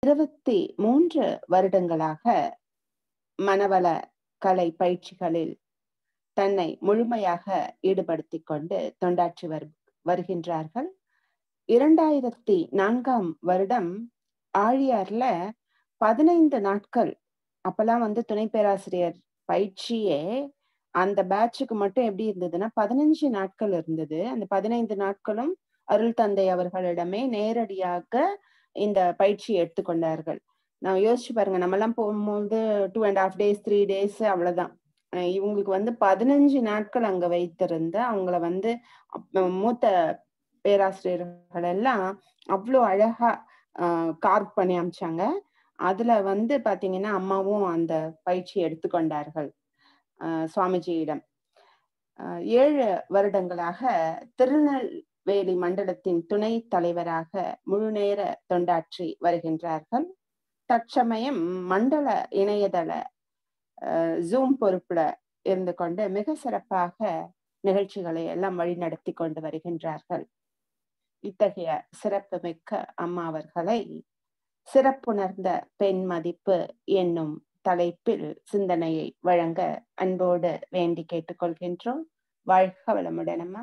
இருபத்தி மூன்று வருடங்களாக மனவள கலை பயிற்சிகளில் தன்னை முழுமையாக ஈடுபடுத்திக் கொண்டு தொண்டாற்றி வரு வருகின்றார்கள் இரண்டாயிரத்தி நான்காம் வருடம் ஆழியார்ல பதினைந்து நாட்கள் அப்பெல்லாம் வந்து துணை பேராசிரியர் பயிற்சியே அந்த பேட்சுக்கு மட்டும் எப்படி இருந்ததுன்னா பதினஞ்சு நாட்கள் இருந்தது அந்த பதினைந்து நாட்களும் அருள் தந்தை அவர்களிடமே நேரடியாக இந்த பயிற்சியை எடுத்துக்கொண்டார்கள் நான் யோசிச்சு பாருங்க நம்ம எல்லாம் போகும்போது two and half days three days அவ்வளவுதான் இவங்களுக்கு வந்து பதினஞ்சு நாட்கள் அங்க வைத்திருந்து அவங்கள வந்து மூத்த பேராசிரியர்கள் எல்லாம் அவ்வளோ அழகா கார்க் பண்ணி அமைச்சாங்க அதுல வந்து பாத்தீங்கன்னா அம்மாவும் அந்த பயிற்சி எடுத்துக்கொண்டார்கள் சுவாமிஜியிடம் ஏழு வருடங்களாக திருநெல்வேலி மண்டலத்தின் துணை தலைவராக முழுநேர தொண்டாற்றி வருகின்றார்கள் தற்சமயம் மண்டல இணையதள ஜூம் பொறுப்புல இருந்து கொண்டு மிக சிறப்பாக நிகழ்ச்சிகளை எல்லாம் வழிநடத்தி கொண்டு வருகின்றார்கள் இத்தகைய சிறப்பு மிக்க அம்மா அவர்களை சிறப்புணர்ந்த பெண் மதிப்பு என்னும் தலைப்பில் சிந்தனையை வழங்க அன்போடு வேண்டி கேட்டுக்கொள்கின்றோம் வாழ்க வளமுடன் அம்மா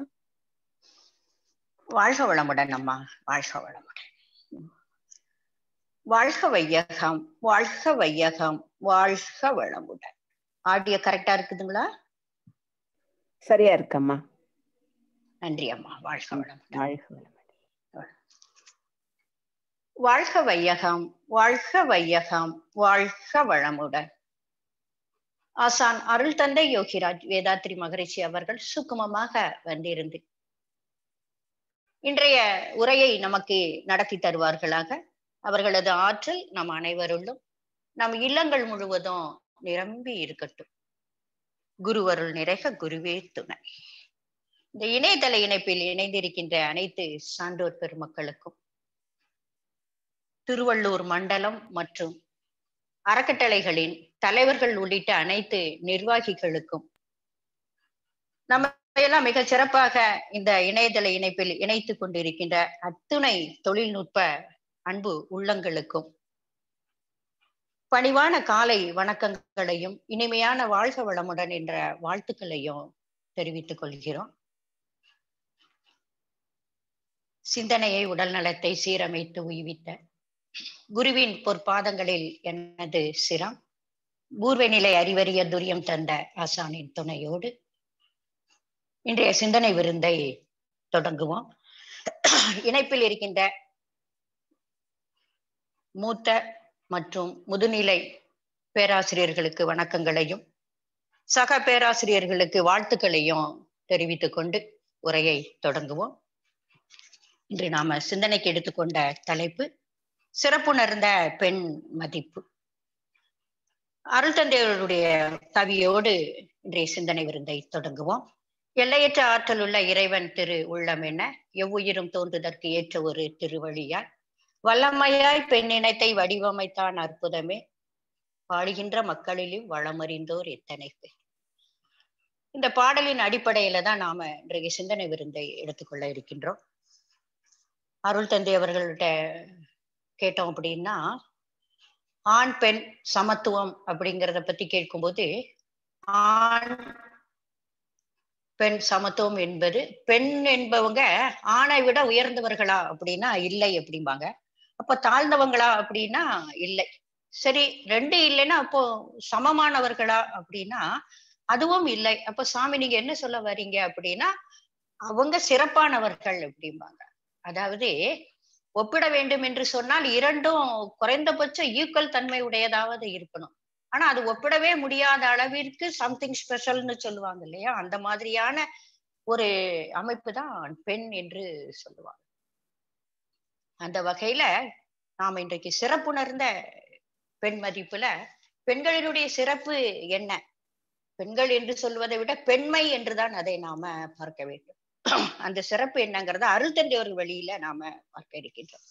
வாழ்க வளமுடன் அம்மா வாழ்க வளமுடன் வாழ்க வையகம் வாழ்க வையகம் வாழ்க வளமுடன் ஆடியோ கரெக்டா இருக்குதுங்களா சரியா இருக்கம்மா நன்றி அம்மா வாழ்க வளமுடன் வாழ்க வளமுடன் வாழ்க வையகம் வாழ்க வையகம் வாழ்க வளமுடன் ஆசான் அருள் தந்தை யோகிராஜ் வேதாத்ரி மகரிஷி அவர்கள் சுக்குமமாக வந்திருந்து இன்றைய உரையை நமக்கு நடத்தி தருவார்களாக அவர்களது ஆற்றல் நம் அனைவருள்ளும் நம் இல்லங்கள் முழுவதும் நிரம்பி இருக்கட்டும் குருவருள் நிறைக குருவே துணை இந்த இணையதள இணைப்பில் இணைந்திருக்கின்ற அனைத்து சான்றோர் பெருமக்களுக்கும் திருவள்ளூர் மண்டலம் மற்றும் அறக்கட்டளைகளின் தலைவர்கள் உள்ளிட்ட அனைத்து நிர்வாகிகளுக்கும் நம்ம எல்லாம் மிக சிறப்பாக இந்த இணையதள இணைப்பில் இணைத்து கொண்டிருக்கின்ற அத்துணை தொழில்நுட்ப அன்பு உள்ளங்களுக்கும் பணிவான காலை வணக்கங்களையும் இனிமையான வாழ்க வளமுடன் என்ற வாழ்த்துக்களையும் தெரிவித்துக் கொள்கிறோம் சிந்தனையை உடல் நலத்தை சீரமைத்து உய்வித்த குருவின் பொற்பாதங்களில் எனது சிரம் பூர்வ நிலை அறிவறிய துரியம் தந்த ஆசானின் துணையோடு இன்றைய சிந்தனை விருந்தை தொடங்குவோம் இணைப்பில் இருக்கின்ற மூத்த மற்றும் முதுநிலை பேராசிரியர்களுக்கு வணக்கங்களையும் சக பேராசிரியர்களுக்கு வாழ்த்துக்களையும் தெரிவித்துக் கொண்டு உரையை தொடங்குவோம் இன்று நாம சிந்தனைக்கு எடுத்துக்கொண்ட தலைப்பு சிறப்புணர்ந்த பெண் மதிப்பு அருள் தந்தையருடைய கவியோடு இன்றைய சிந்தனை விருந்தை தொடங்குவோம் எல்லையற்ற ஆற்றல் உள்ள இறைவன் திரு உள்ளம் என எவ்வுயிரும் தோன்றுதற்கு ஏற்ற ஒரு திருவழியால் வல்லமையாய் பெண் இனத்தை வடிவமைத்தான் அற்புதமே பாடுகின்ற மக்களிலும் வளமறிந்தோர் எத்தனை பேர் இந்த பாடலின் அடிப்படையில தான் நாம இன்றைய சிந்தனை விருந்தை எடுத்துக்கொள்ள இருக்கின்றோம் அருள் தந்தை அவர்கள்ட்ட கேட்டோம் அப்படின்னா ஆண் பெண் சமத்துவம் அப்படிங்கிறத பத்தி கேட்கும்போது ஆண் பெண் சமத்துவம் என்பது பெண் என்பவங்க ஆணை விட உயர்ந்தவர்களா அப்படின்னா இல்லை அப்படிம்பாங்க அப்ப தாழ்ந்தவங்களா அப்படின்னா இல்லை சரி ரெண்டு இல்லைன்னா அப்போ சமமானவர்களா அப்படின்னா அதுவும் இல்லை அப்ப சாமி நீங்க என்ன சொல்ல வர்றீங்க அப்படின்னா அவங்க சிறப்பானவர்கள் அப்படிம்பாங்க அதாவது ஒப்பிட வேண்டும் என்று சொன்னால் இரண்டும் குறைந்தபட்சம் ஈக்குவல் தன்மை உடையதாவது இருக்கணும் ஆனா அது ஒப்பிடவே முடியாத அளவிற்கு சம்திங் ஸ்பெஷல்னு சொல்லுவாங்க இல்லையா அந்த மாதிரியான ஒரு அமைப்பு தான் பெண் என்று சொல்லுவாங்க அந்த வகையில நாம இன்றைக்கு சிறப்புணர்ந்த பெண் மதிப்புல பெண்களினுடைய சிறப்பு என்ன பெண்கள் என்று சொல்வதை விட பெண்மை என்றுதான் அதை நாம பார்க்க வேண்டும் அந்த சிறப்பு என்னங்கிறத அருள் தந்தை ஒரு வழியில நாம பார்க்க இருக்கின்றோம்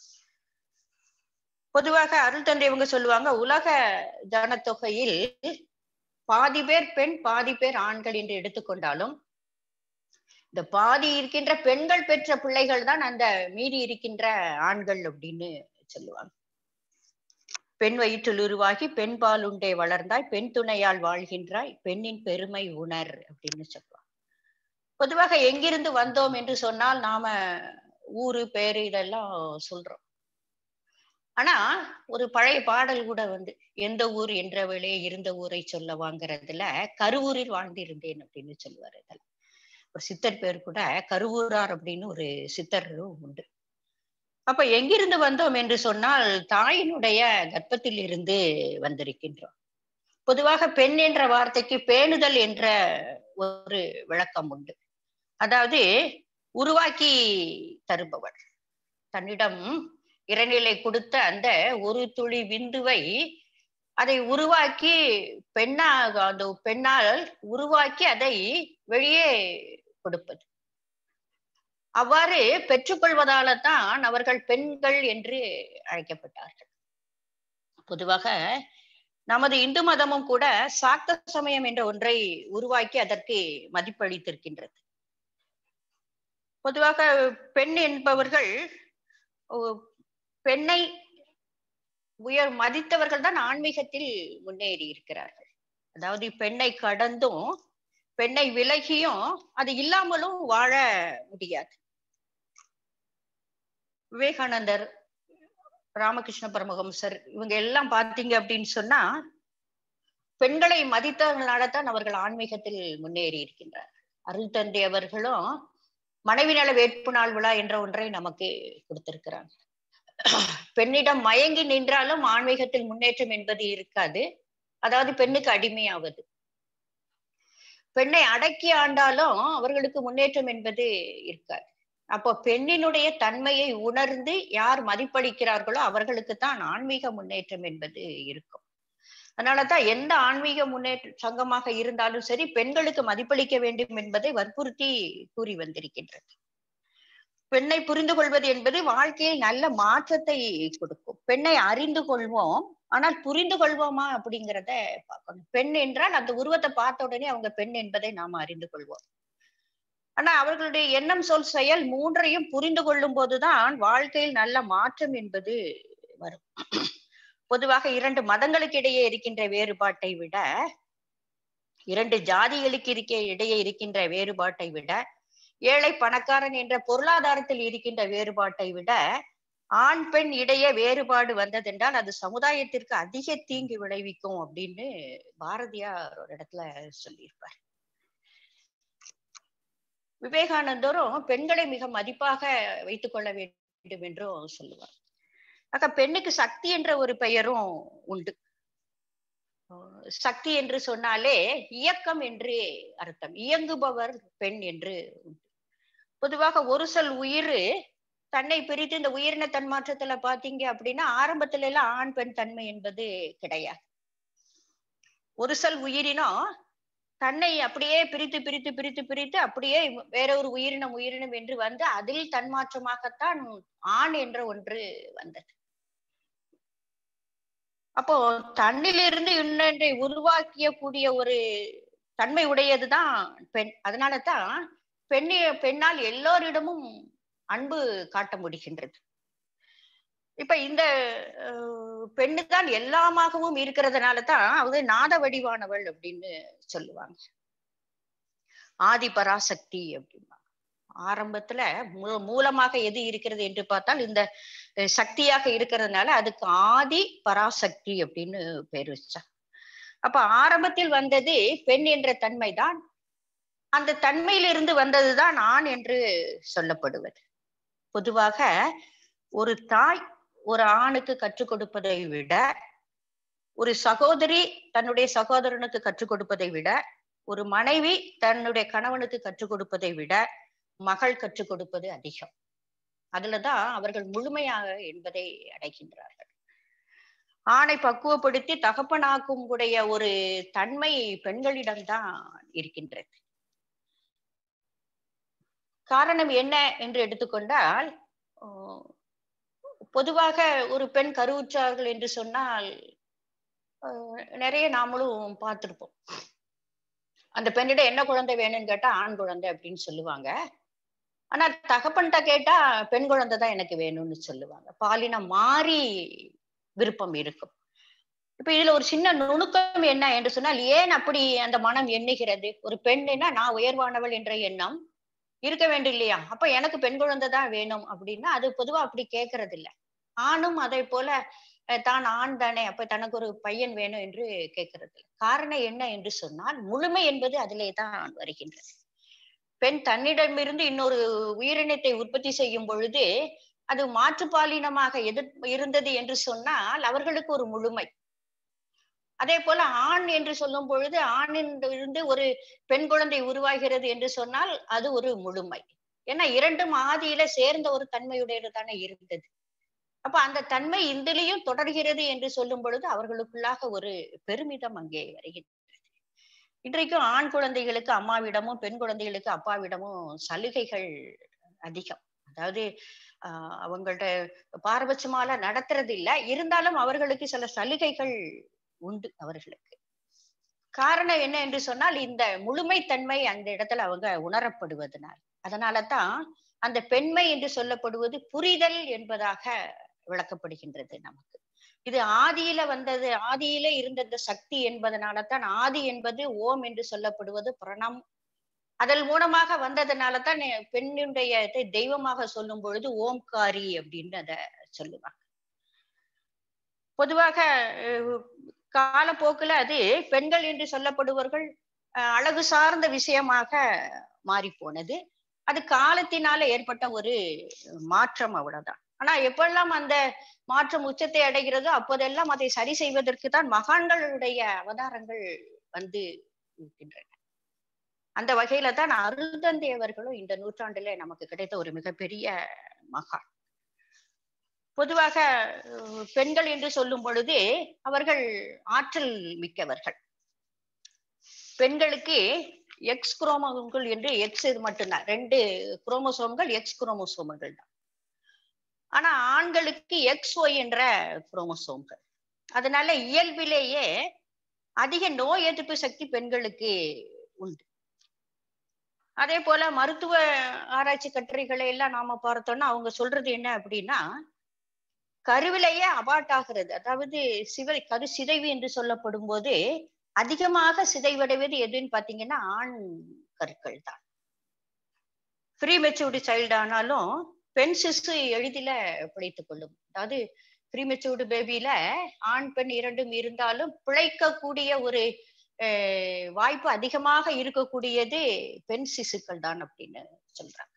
பொதுவாக அருள் தந்தை இவங்க சொல்லுவாங்க உலக ஜனத்தொகையில் பாதி பேர் பெண் பாதி பேர் ஆண்கள் என்று எடுத்துக்கொண்டாலும் இந்த பாதி இருக்கின்ற பெண்கள் பெற்ற பிள்ளைகள் தான் அந்த மீறி இருக்கின்ற ஆண்கள் அப்படின்னு சொல்லுவாங்க பெண் வயிற்றில் உருவாகி பெண் பால் உண்டே வளர்ந்தாய் பெண் துணையால் வாழ்கின்றாய் பெண்ணின் பெருமை உணர் அப்படின்னு சொல்லுவாங்க பொதுவாக எங்கிருந்து வந்தோம் என்று சொன்னால் நாம ஊரு பேரு இதெல்லாம் சொல்றோம் ஆனா ஒரு பழைய பாடல் கூட வந்து எந்த ஊர் என்றவளே இருந்த ஊரை சொல்ல வாங்குறதுல கருவூரில் வாழ்ந்திருந்தேன் அப்படின்னு சொல்லுவாரு இதுல ஒரு சித்தர் பேர் கூட கருவூரார் அப்படின்னு ஒரு சித்தரும் உண்டு அப்ப எங்கிருந்து வந்தோம் என்று சொன்னால் தாயினுடைய கர்ப்பத்தில் இருந்து வந்திருக்கின்றோம் பொதுவாக பெண் என்ற வார்த்தைக்கு பேணுதல் என்ற ஒரு விளக்கம் உண்டு அதாவது உருவாக்கி தருபவர் தன்னிடம் இறைநிலை கொடுத்த அந்த ஒரு துளி விந்துவை அதை உருவாக்கி பெண்ணாக அந்த பெண்ணால் உருவாக்கி அதை வெளியே கொடுப்பது அவ்வாறு பெற்றுக்கொள்வதால தான் அவர்கள் பெண்கள் என்று அழைக்கப்பட்டார்கள் பொதுவாக நமது இந்து மதமும் கூட சாக்த சமயம் என்ற ஒன்றை உருவாக்கி அதற்கு மதிப்பளித்திருக்கின்றது பொதுவாக பெண் என்பவர்கள் பெண்ணை உயர் மதித்தவர்கள் தான் ஆன்மீகத்தில் முன்னேறி இருக்கிறார்கள் அதாவது பெண்ணை கடந்தும் பெண்ணை விலகியும் அது இல்லாமலும் வாழ முடியாது விவேகானந்தர் ராமகிருஷ்ண பரமஹம்சர் இவங்க எல்லாம் பாத்தீங்க அப்படின்னு சொன்னா பெண்களை மதித்தவர்களால தான் அவர்கள் ஆன்மீகத்தில் முன்னேறி இருக்கின்றார் அருள் தந்தை அவர்களும் மனைவி நல வேட்பு நாள் விழா என்ற ஒன்றை நமக்கு கொடுத்திருக்கிறாங்க பெண்ணிடம் மயங்கி நின்றாலும் ஆன்மீகத்தில் முன்னேற்றம் என்பது இருக்காது அதாவது பெண்ணுக்கு அடிமையாவது பெண்ணை அடக்கி ஆண்டாலும் அவர்களுக்கு முன்னேற்றம் என்பது இருக்காது அப்போ பெண்ணினுடைய தன்மையை உணர்ந்து யார் மதிப்பளிக்கிறார்களோ அவர்களுக்கு தான் ஆன்மீக முன்னேற்றம் என்பது இருக்கும் அதனாலதான் எந்த ஆன்மீக முன்னேற்ற சங்கமாக இருந்தாலும் சரி பெண்களுக்கு மதிப்பளிக்க வேண்டும் என்பதை வற்புறுத்தி கூறி வந்திருக்கின்றது பெண்ணை புரிந்து கொள்வது என்பது வாழ்க்கையில் நல்ல மாற்றத்தை கொடுக்கும் பெண்ணை அறிந்து கொள்வோம் ஆனால் புரிந்து கொள்வோமா அப்படிங்கிறத பார்க்கணும் பெண் என்றால் அந்த உருவத்தை பார்த்த உடனே அவங்க பெண் என்பதை நாம் அறிந்து கொள்வோம் ஆனா அவர்களுடைய எண்ணம் சொல் செயல் மூன்றையும் புரிந்து கொள்ளும் போதுதான் வாழ்க்கையில் நல்ல மாற்றம் என்பது வரும் பொதுவாக இரண்டு மதங்களுக்கு இடையே இருக்கின்ற வேறுபாட்டை விட இரண்டு ஜாதிகளுக்கு இருக்க இடையே இருக்கின்ற வேறுபாட்டை விட ஏழை பணக்காரன் என்ற பொருளாதாரத்தில் இருக்கின்ற வேறுபாட்டை விட ஆண் பெண் இடையே வேறுபாடு வந்ததென்றால் அது சமுதாயத்திற்கு அதிக தீங்கு விளைவிக்கும் அப்படின்னு பாரதியார் ஒரு இடத்துல சொல்லியிருப்பார் விவேகானந்தரும் பெண்களை மிக மதிப்பாக வைத்துக் கொள்ள வேண்டும் என்றும் சொல்லுவார் ஆக பெண்ணுக்கு சக்தி என்ற ஒரு பெயரும் உண்டு சக்தி என்று சொன்னாலே இயக்கம் என்று அர்த்தம் இயங்குபவர் பெண் என்று உண்டு பொதுவாக ஒரு சொல் உயிர் தன்னை பிரித்து இந்த உயிரின தன்மாற்றத்துல பாத்தீங்க அப்படின்னா ஆரம்பத்துல எல்லாம் ஆண் பெண் தன்மை என்பது கிடையாது ஒரு சொல் உயிரினம் தன்னை அப்படியே பிரித்து பிரித்து பிரித்து பிரித்து அப்படியே வேற ஒரு உயிரினம் உயிரினம் என்று வந்து அதில் தன்மாற்றமாகத்தான் ஆண் என்ற ஒன்று வந்தது அப்போ தன்னிலிருந்து இன்னொன்றை உருவாக்கிய கூடிய ஒரு தன்மை உடையதுதான் பெண் அதனாலதான் பெண்ணி பெண்ணால் எல்லோரிடமும் அன்பு காட்ட முடிகின்றது இப்ப இந்த பெண்ணு தான் எல்லாமாகவும் இருக்கிறதுனால தான் அது நாத வடிவானவள் அப்படின்னு சொல்லுவாங்க ஆதி பராசக்தி அப்படிம்பாங்க ஆரம்பத்துல மூ மூலமாக எது இருக்கிறது என்று பார்த்தால் இந்த சக்தியாக இருக்கிறதுனால அதுக்கு ஆதி பராசக்தி அப்படின்னு பேர் வச்சா அப்ப ஆரம்பத்தில் வந்தது பெண் என்ற தன்மைதான் அந்த தன்மையிலிருந்து வந்ததுதான் ஆண் என்று சொல்லப்படுவது பொதுவாக ஒரு தாய் ஒரு ஆணுக்கு கற்றுக் கொடுப்பதை விட ஒரு சகோதரி தன்னுடைய சகோதரனுக்கு கற்றுக் கொடுப்பதை விட ஒரு மனைவி தன்னுடைய கணவனுக்கு கற்றுக் கொடுப்பதை விட மகள் கற்றுக் கொடுப்பது அதிகம் அதுலதான் அவர்கள் முழுமையாக என்பதை அடைகின்றார்கள் ஆணை பக்குவப்படுத்தி தகப்பனாக்கும் கூடிய ஒரு தன்மை பெண்களிடம்தான் இருக்கின்றது காரணம் என்ன என்று எடுத்துக்கொண்டால் பொதுவாக ஒரு பெண் கருவுற்றார்கள் என்று சொன்னால் நிறைய நாமளும் பார்த்திருப்போம் அந்த பெண்ணிடம் என்ன குழந்தை வேணும்னு கேட்டா ஆண் குழந்தை அப்படின்னு சொல்லுவாங்க ஆனா தகப்பன்கிட்ட கேட்டா பெண் குழந்தை தான் எனக்கு வேணும்னு சொல்லுவாங்க பாலினம் மாறி விருப்பம் இருக்கும் இப்ப இதுல ஒரு சின்ன நுணுக்கம் என்ன என்று சொன்னால் ஏன் அப்படி அந்த மனம் எண்ணுகிறது ஒரு பெண்ணுன்னா நான் உயர்வானவள் என்ற எண்ணம் இருக்க வேண்டும் இல்லையா அப்ப எனக்கு பெண் குழந்தை தான் வேணும் அப்படின்னா அது பொதுவா அப்படி கேட்கறது இல்ல ஆணும் அதை போல அஹ், தான் ஆண் தானே அப்ப தனக்கு ஒரு பையன் வேணும் என்று கேட்கறது இல்லை காரணம் என்ன என்று சொன்னால் முழுமை என்பது அதிலே தான் வருகின்றது பெண் தன்னிடமிருந்து இன்னொரு உயிரினத்தை உற்பத்தி செய்யும் பொழுது அது மாற்றுப்பாலினமாக எதிர் இருந்தது என்று சொன்னால் அவர்களுக்கு ஒரு முழுமை அதே போல ஆண் என்று சொல்லும் பொழுது ஆணின் இருந்து ஒரு பெண் குழந்தை உருவாகிறது என்று சொன்னால் அது ஒரு முழுமை ஏன்னா இரண்டும் ஆதியில சேர்ந்த ஒரு தன்மையுடையது தானே இருந்தது அப்ப அந்த தன்மை இந்திலையும் தொடர்கிறது என்று சொல்லும் பொழுது அவர்களுக்குள்ளாக ஒரு பெருமிதம் அங்கே வருகிறது இன்றைக்கும் ஆண் குழந்தைகளுக்கு அம்மாவிடமும் பெண் குழந்தைகளுக்கு அப்பாவிடமும் சலுகைகள் அதிகம் அதாவது ஆஹ் அவங்கள்ட்ட பாரபட்சமால நடத்துறது இல்ல இருந்தாலும் அவர்களுக்கு சில சலுகைகள் உண்டு அவர்களுக்கு காரணம் என்ன என்று சொன்னால் இந்த முழுமைத்தன்மை அந்த இடத்துல அவங்க உணரப்படுவதனால் அதனாலதான் அந்த பெண்மை என்று சொல்லப்படுவது புரிதல் என்பதாக விளக்கப்படுகின்றது நமக்கு இது ஆதியில வந்தது ஆதியில இருந்த இந்த சக்தி என்பதனால தான் ஆதி என்பது ஓம் என்று சொல்லப்படுவது பிரணம் அதன் மூலமாக வந்ததுனால தான் பெண்ணுடைய இதை தெய்வமாக சொல்லும் பொழுது ஓம்காரி அப்படின்னு அத சொல்லுவாங்க பொதுவாக அஹ், காலப்போக்குல அது பெண்கள் என்று சொல்லப்படுவர்கள் அஹ், அழகு சார்ந்த விஷயமாக மாறி போனது அது காலத்தினால ஏற்பட்ட ஒரு மாற்றம் அவ்வளவுதான் ஆனா எப்பெல்லாம் அந்த மாற்றம் உச்சத்தை அடைகிறதோ அப்போதெல்லாம் அதை சரி செய்வதற்கு தான் மகான்களுடைய அவதாரங்கள் வந்து இருக்கின்றன அந்த வகையில தான் அருள்தந்தை அவர்களும் இந்த நூற்றாண்டுல நமக்கு கிடைத்த ஒரு மிகப்பெரிய மகான் பொதுவாக அஹ், பெண்கள் என்று சொல்லும் பொழுது அவர்கள் ஆற்றல் மிக்கவர்கள் பெண்களுக்கு எக்ஸ் குரோமோசோம்கள் என்று எக்ஸ் இது மட்டும்தான் ரெண்டு குரோமோசோம்கள் எக்ஸ் குரோமோசோம்கள் தான் ஆனா ஆண்களுக்கு எக்ஸ் ஒய் என்ற குரோமோசோம்கள் அதனால இயல்பிலேயே அதிக நோய் எதிர்ப்பு சக்தி பெண்களுக்கு உண்டு அதே போல மருத்துவ ஆராய்ச்சி கட்டுரைகளை எல்லாம் நாம பார்த்தோம்னா அவங்க சொல்றது என்ன அப்படின்னா கருவிலேயே அபார்ட் ஆகிறது அதாவது சிவை கரு சிதைவு என்று சொல்லப்படும் போது அதிகமாக சிதைவடைவது எதுன்னு பாத்தீங்கன்னா ஆண் கருக்கள் தான் ப்ரீ மெச்சூர்டு சைல்டு ஆனாலும் பெண் சிசு எளிதில பிழைத்துக் கொள்ளும் அதாவது ப்ரீ மெச்சூர்டு பேபியில ஆண் பெண் இரண்டும் இருந்தாலும் பிழைக்கக்கூடிய ஒரு அஹ், வாய்ப்பு அதிகமாக இருக்கக்கூடியது பெண் சிசுக்கள் தான் அப்படின்னு சொல்றாங்க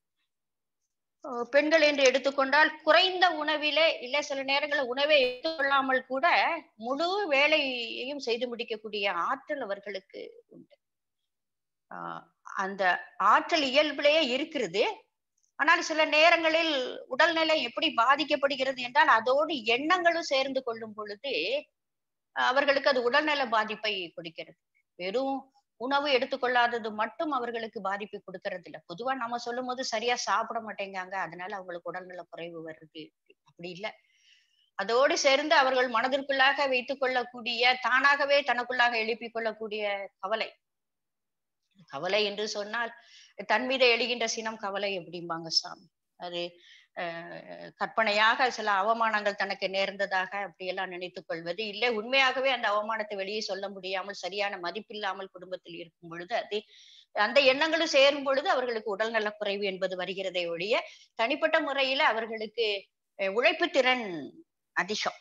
அஹ், பெண்கள் என்று எடுத்துக்கொண்டால் குறைந்த உணவிலே இல்ல சில நேரங்களில் உணவை எடுத்துக்கொள்ளாமல் கூட முழு வேலையையும் செய்து முடிக்கக்கூடிய ஆற்றல் அவர்களுக்கு உண்டு ஆஹ் அந்த ஆற்றல் இயல்பிலேயே இருக்கிறது ஆனால் சில நேரங்களில் உடல்நிலை எப்படி பாதிக்கப்படுகிறது என்றால் அதோடு எண்ணங்களும் சேர்ந்து கொள்ளும் பொழுது அஹ் அவர்களுக்கு அது உடல்நல பாதிப்பை கொடுக்கிறது வெறும் உணவு எடுத்துக்கொள்ளாதது மட்டும் அவர்களுக்கு பாதிப்பை கொடுக்கறது இல்ல பொதுவா நம்ம சொல்லும் போது சரியா சாப்பிட மாட்டேங்காங்க அதனால அவங்களுக்கு உடல்நல குறைவு வருது அப்படி இல்ல அதோடு சேர்ந்து அவர்கள் மனதிற்குள்ளாக வைத்துக் கொள்ளக்கூடிய தானாகவே தனக்குள்ளாக எழுப்பிக் கொள்ளக்கூடிய கவலை கவலை என்று சொன்னால் தன் மீது எழுகின்ற சினம் கவலை அப்படிம்பாங்க சாமி அது அஹ், கற்பனையாக சில அவமானங்கள் தனக்கு நேர்ந்ததாக அப்படியெல்லாம் நினைத்துக் கொள்வது இல்லை உண்மையாகவே அந்த அவமானத்தை வெளியே சொல்ல முடியாமல் சரியான மதிப்பில்லாமல் குடும்பத்தில் இருக்கும் பொழுது அது அந்த எண்ணங்களும் சேரும் பொழுது அவர்களுக்கு உடல்நல குறைவு என்பது வருகிறதை ஒழிய தனிப்பட்ட முறையில அவர்களுக்கு அஹ், உழைப்பு திறன் அதிகம்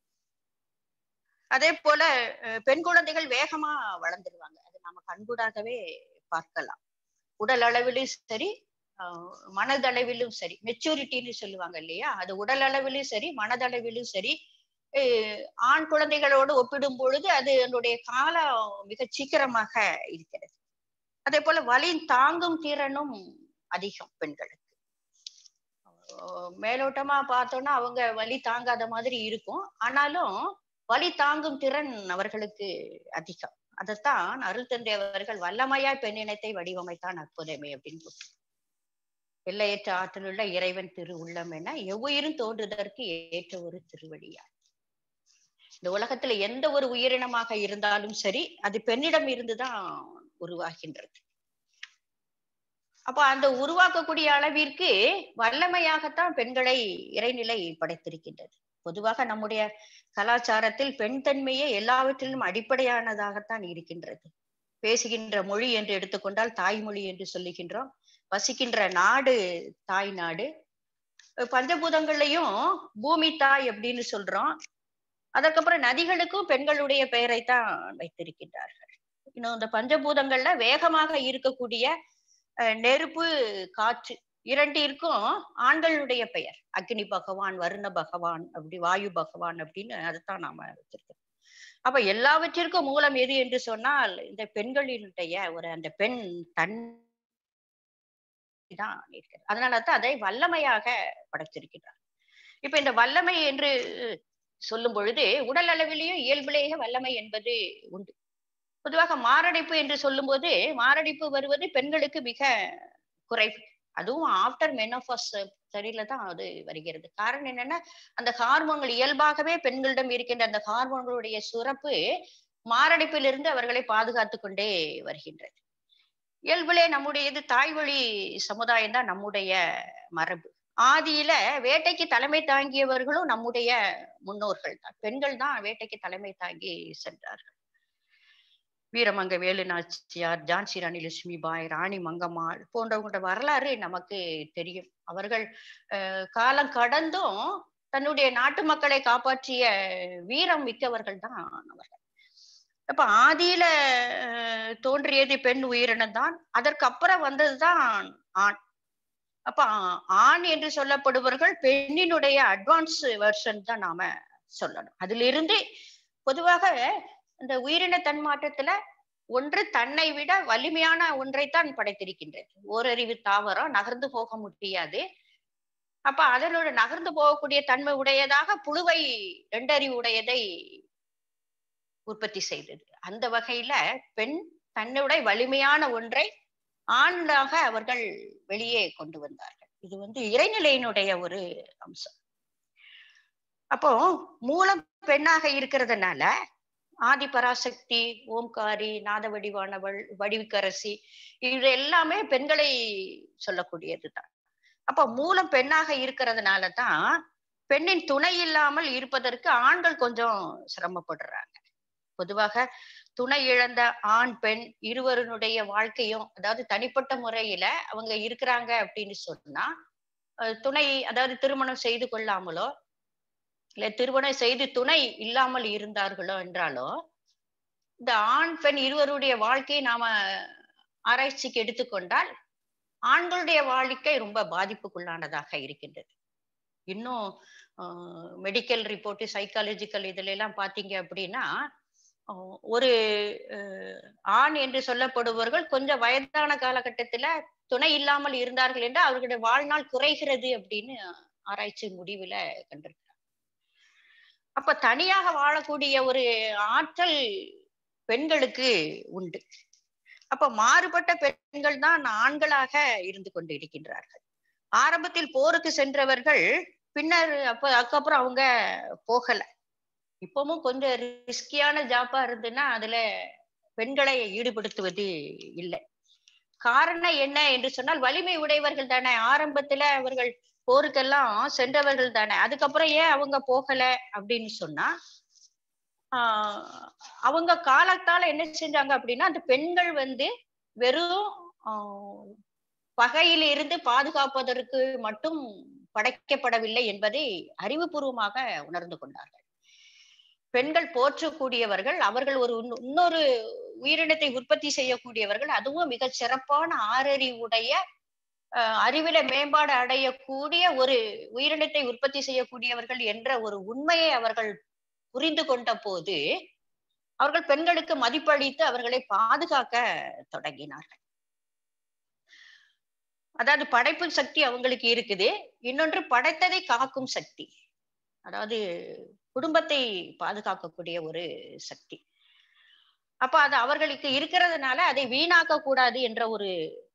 அதே போல அஹ், பெண் குழந்தைகள் வேகமா வளர்ந்துருவாங்க அது நம்ம கண்கூடாகவே பார்க்கலாம் உடல் அளவிலும் சரி ஆஹ் மனதளவிலும் சரி மெச்சூரிட்டின்னு சொல்லுவாங்க இல்லையா அது உடல் அளவிலும் சரி மனதளவிலும் சரி அஹ் ஆண் குழந்தைகளோடு ஒப்பிடும் பொழுது அது அதனுடைய காலம் மிக சீக்கிரமாக இருக்கிறது அதே போல வலி தாங்கும் திறனும் அதிகம் பெண்களுக்கு ஆஹ் மேலோட்டமா பார்த்தோம்னா அவங்க வலி தாங்காத மாதிரி இருக்கும் ஆனாலும் வலி தாங்கும் திறன் அவர்களுக்கு அதிகம் அதைத்தான் அருள் தந்தை அவர்கள் வல்லமையாய் பெண்ணினத்தை வடிவமைத்தான் அற்புதமே அப்படின்னு போட்டு எல்லையற்ற ஆற்றலுள்ள இறைவன் திரு உள்ளம் என எவ்வுயிரும் தோன்றுவதற்கு ஏற்ற ஒரு திருவடியார் இந்த உலகத்துல எந்த ஒரு உயிரினமாக இருந்தாலும் சரி அது பெண்ணிடம் இருந்துதான் உருவாகின்றது அப்ப அந்த உருவாக்கக்கூடிய அளவிற்கு வல்லமையாகத்தான் பெண்களை இறைநிலை படைத்திருக்கின்றது பொதுவாக நம்முடைய கலாச்சாரத்தில் பெண் தன்மையே எல்லாவற்றிலும் அடிப்படையானதாகத்தான் இருக்கின்றது பேசுகின்ற மொழி என்று எடுத்துக்கொண்டால் தாய்மொழி என்று சொல்லுகின்றோம் வசிக்கின்ற நாடு தாய் நாடு பஞ்சபூதங்கள்லையும் பூமி தாய் அப்படின்னு சொல்றோம் அதற்கப்புறம் நதிகளுக்கும் பெண்களுடைய பெயரைத்தான் வைத்திருக்கின்றார்கள் இன்னும் இந்த பஞ்சபூதங்கள்ல வேகமாக இருக்கக்கூடிய நெருப்பு காற்று இரண்டிற்கும் ஆண்களுடைய பெயர் அக்னி பகவான் வருண பகவான் அப்படி வாயு பகவான் அப்படின்னு அதைத்தான் நாம வச்சிருக்கோம் அப்ப எல்லாவற்றிற்கும் மூலம் எது என்று சொன்னால் இந்த பெண்களினுடைய ஒரு அந்த பெண் தன் தான் இருக்கிறது அதனாலதான் அதை வல்லமையாக படைத்திருக்கிறார் இப்ப இந்த வல்லமை என்று சொல்லும் பொழுது உடல் அளவிலேயும் இயல்பிலேயே வல்லமை என்பது உண்டு பொதுவாக மாரடைப்பு என்று சொல்லும் போது மாரடைப்பு வருவது பெண்களுக்கு மிக குறைவு அதுவும் ஆஃப்டர் மெனோபாஸ் சரியில தான் அது வருகிறது காரணம் என்னன்னா அந்த ஹார்மோன்கள் இயல்பாகவே பெண்களிடம் இருக்கின்ற அந்த ஹார்மோன்களுடைய சுரப்பு மாரடைப்பிலிருந்து அவர்களை பாதுகாத்து கொண்டே வருகின்றது இயல்பிலே நம்முடையது தாய்வழி சமுதாயம் தான் நம்முடைய மரபு ஆதியில வேட்டைக்கு தலைமை தாங்கியவர்களும் நம்முடைய முன்னோர்கள் தான் பெண்கள் தான் வேட்டைக்கு தலைமை தாங்கி சென்றார்கள் வீரமங்க வேலு நாச்சியார் ஜான்சி ராணி லட்சுமி பாய் ராணி மங்கம்மாள் போன்றவங்களோட வரலாறு நமக்கு தெரியும் அவர்கள் காலம் கடந்தும் தன்னுடைய நாட்டு மக்களை காப்பாற்றிய வீரம் மிக்கவர்கள் தான் அவர்கள் அப்ப ஆதியில தோன்றியது பெண் உயிரினம் தான் அதற்கு அப்புறம் வந்ததுதான் ஆண் அப்ப ஆண் என்று சொல்லப்படுபவர்கள் பெண்ணினுடைய அட்வான்ஸ் வெர்ஷன் தான் நாம சொல்லணும் அதுல இருந்து பொதுவாக இந்த உயிரின தன்மாற்றத்துல ஒன்று தன்னை விட வலிமையான ஒன்றைத்தான் படைத்திருக்கின்றது ஓரறிவு தாவரம் நகர்ந்து போக முடியாது அப்ப அதனோட நகர்ந்து போகக்கூடிய தன்மை உடையதாக புழுவை ரெண்டறிவு உடையதை உற்பத்தி செய்தது அந்த வகையில பெண் தன்னுடைய வலிமையான ஒன்றை ஆணாக அவர்கள் வெளியே கொண்டு வந்தார்கள் இது வந்து இறைநிலையினுடைய ஒரு அம்சம் அப்போ மூலம் பெண்ணாக இருக்கிறதுனால ஆதி பராசக்தி ஓம்காரி நாத வடிவானவள் வடிவுக்கரசி இது எல்லாமே பெண்களை சொல்லக்கூடியதுதான் அப்ப மூலம் பெண்ணாக இருக்கிறதுனால தான் பெண்ணின் துணை இல்லாமல் இருப்பதற்கு ஆண்கள் கொஞ்சம் சிரமப்படுறாங்க பொதுவாக துணை இழந்த ஆண் பெண் இருவருடைய வாழ்க்கையும் அதாவது தனிப்பட்ட முறையில அவங்க இருக்கிறாங்க அப்படின்னு சொன்னா துணை அதாவது திருமணம் செய்து கொள்ளாமலோ இல்ல திருமணம் செய்து துணை இல்லாமல் இருந்தார்களோ என்றாலோ இந்த ஆண் பெண் இருவருடைய வாழ்க்கையை நாம ஆராய்ச்சிக்கு எடுத்துக்கொண்டால் ஆண்களுடைய வாழ்க்கை ரொம்ப பாதிப்புக்குள்ளானதாக இருக்கின்றது இன்னும் மெடிக்கல் ரிப்போர்ட் சைக்காலஜிக்கல் இதுல எல்லாம் பாத்தீங்க அப்படின்னா ஒரு ஆண் என்று சொல்லப்படுபவர்கள் கொஞ்சம் வயதான காலகட்டத்துல துணை இல்லாமல் இருந்தார்கள் என்று அவர்களுடைய வாழ்நாள் குறைகிறது அப்படின்னு ஆராய்ச்சி முடிவுல கண்டிருக்கிறார் அப்ப தனியாக வாழக்கூடிய ஒரு ஆற்றல் பெண்களுக்கு உண்டு அப்ப மாறுபட்ட பெண்கள் தான் ஆண்களாக இருந்து கொண்டு இருக்கின்றார்கள் ஆரம்பத்தில் போருக்கு சென்றவர்கள் பின்னர் அப்ப அதுக்கப்புறம் அவங்க போகல இப்பவும் கொஞ்சம் ரிஸ்கியான ஜாப்பா இருந்துன்னா அதுல பெண்களை ஈடுபடுத்துவது இல்லை காரணம் என்ன என்று சொன்னால் வலிமை உடையவர்கள் தானே ஆரம்பத்துல அவர்கள் போருக்கெல்லாம் சென்றவர்கள் தானே அதுக்கப்புறம் ஏன் அவங்க போகல அப்படின்னு சொன்னா ஆஹ் அவங்க காலத்தால என்ன செஞ்சாங்க அப்படின்னா அந்த பெண்கள் வந்து வெறும் பகையில இருந்து பாதுகாப்பதற்கு மட்டும் படைக்கப்படவில்லை என்பதை அறிவுபூர்வமாக உணர்ந்து கொண்டார்கள் பெண்கள் போற்றக்கூடியவர்கள் அவர்கள் ஒரு இன்னொரு உயிரினத்தை உற்பத்தி செய்யக்கூடியவர்கள் அதுவும் மிக சிறப்பான ஆறறிவுடைய அறிவில மேம்பாடு அடையக்கூடிய ஒரு உயிரினத்தை உற்பத்தி செய்யக்கூடியவர்கள் என்ற ஒரு உண்மையை அவர்கள் புரிந்து கொண்ட போது அவர்கள் பெண்களுக்கு மதிப்பளித்து அவர்களை பாதுகாக்க தொடங்கினார்கள் அதாவது படைப்பு சக்தி அவங்களுக்கு இருக்குது இன்னொன்று படைத்ததை காக்கும் சக்தி அதாவது குடும்பத்தை பாதுகாக்கக்கூடிய ஒரு சக்தி அப்ப அது அவர்களுக்கு இருக்கிறதுனால அதை வீணாக்க கூடாது என்ற ஒரு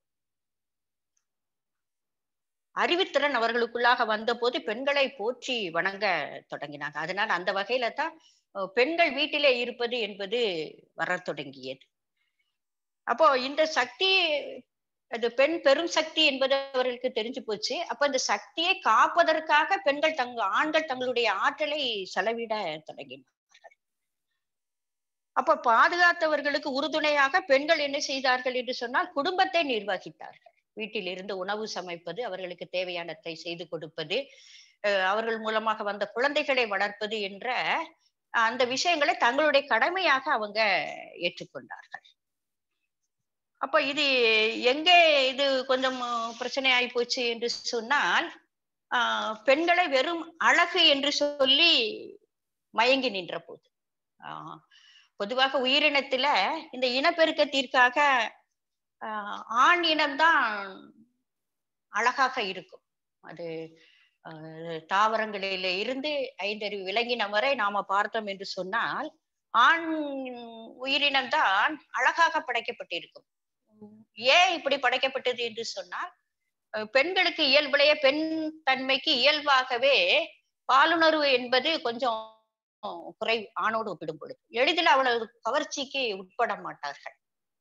அறிவுத்திறன் அவர்களுக்குள்ளாக வந்த போது பெண்களை போற்றி வணங்க தொடங்கினாங்க அதனால அந்த வகையில தான் பெண்கள் வீட்டிலே இருப்பது என்பது வர தொடங்கியது அப்போ இந்த சக்தி அது பெண் பெரும் சக்தி என்பது அவர்களுக்கு தெரிஞ்சு போச்சு அப்ப இந்த சக்தியை காப்பதற்காக பெண்கள் தங்க ஆண்கள் தங்களுடைய ஆற்றலை செலவிட தொடங்கினார்கள் அப்ப பாதுகாத்தவர்களுக்கு உறுதுணையாக பெண்கள் என்ன செய்தார்கள் என்று சொன்னால் குடும்பத்தை நிர்வகித்தார்கள் வீட்டில் இருந்து உணவு சமைப்பது அவர்களுக்கு தேவையானதை செய்து கொடுப்பது அவர்கள் மூலமாக வந்த குழந்தைகளை வளர்ப்பது என்ற அந்த விஷயங்களை தங்களுடைய கடமையாக அவங்க ஏற்றுக்கொண்டார்கள் அப்ப இது எங்கே இது கொஞ்சம் பிரச்சனை ஆகி போச்சு என்று சொன்னால் ஆஹ் பெண்களை வெறும் அழகு என்று சொல்லி மயங்கி நின்ற போது ஆஹ் பொதுவாக உயிரினத்துல இந்த இனப்பெருக்கத்திற்காக ஆஹ் ஆண் இனம்தான் அழகாக இருக்கும் அது தாவரங்களில இருந்து ஐந்தறிவு விலங்கினம் வரை நாம பார்த்தோம் என்று சொன்னால் ஆண் உயிரினம்தான் அழகாக படைக்கப்பட்டிருக்கும் ஏன் இப்படி படைக்கப்பட்டது என்று சொன்னால் பெண்களுக்கு இயல்புடைய பெண் தன்மைக்கு இயல்பாகவே பாலுணர்வு என்பது கொஞ்சம் குறை ஆணோடு ஒப்பிடும் பொழுது எளிதில் அவ்வளவு கவர்ச்சிக்கு உட்பட மாட்டார்கள்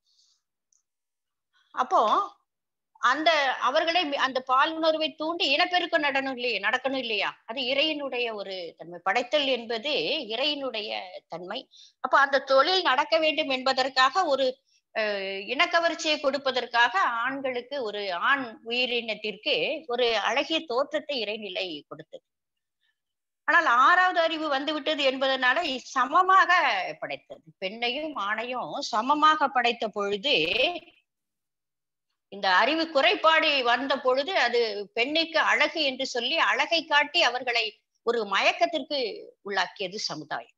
அப்போ அந்த அவர்களே அந்த பாலுணர்வை தூண்டி இனப்பெருக்கம் நடணும் இல்லையா நடக்கணும் இல்லையா அது இறையினுடைய ஒரு தன்மை படைத்தல் என்பது இறையினுடைய தன்மை அப்ப அந்த தொழில் நடக்க வேண்டும் என்பதற்காக ஒரு இனக்கவர்ச்சியை கொடுப்பதற்காக ஆண்களுக்கு ஒரு ஆண் உயிரினத்திற்கு ஒரு அழகிய தோற்றத்தை இறைநிலை கொடுத்தது ஆனால் ஆறாவது அறிவு வந்து விட்டது என்பதனால சமமாக படைத்தது பெண்ணையும் ஆணையும் சமமாக படைத்த பொழுது இந்த அறிவு குறைபாடு வந்த பொழுது அது பெண்ணுக்கு அழகு என்று சொல்லி அழகை காட்டி அவர்களை ஒரு மயக்கத்திற்கு உள்ளாக்கியது சமுதாயம்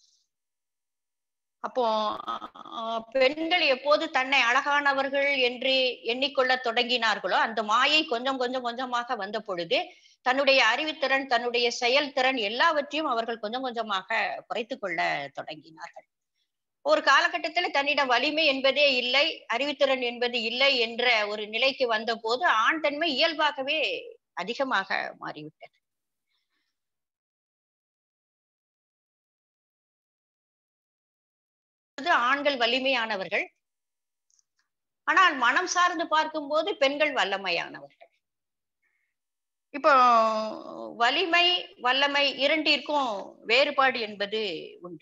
அப்போ பெண்கள் எப்போது தன்னை அழகானவர்கள் என்று எண்ணிக்கொள்ள தொடங்கினார்களோ அந்த மாயை கொஞ்சம் கொஞ்சம் கொஞ்சமாக வந்த பொழுது தன்னுடைய அறிவுத்திறன் தன்னுடைய செயல்திறன் எல்லாவற்றையும் அவர்கள் கொஞ்சம் கொஞ்சமாக குறைத்து கொள்ள தொடங்கினார்கள் ஒரு காலகட்டத்தில் தன்னிடம் வலிமை என்பதே இல்லை அறிவுத்திறன் என்பது இல்லை என்ற ஒரு நிலைக்கு வந்த போது ஆண் தன்மை இயல்பாகவே அதிகமாக மாறிவிட்டது ஆண்கள் வலிமையானவர்கள் ஆனால் மனம் சார்ந்து பார்க்கும்போது பெண்கள் வல்லமையானவர்கள் இப்போ வலிமை வல்லமை இரண்டிற்கும் வேறுபாடு என்பது உண்டு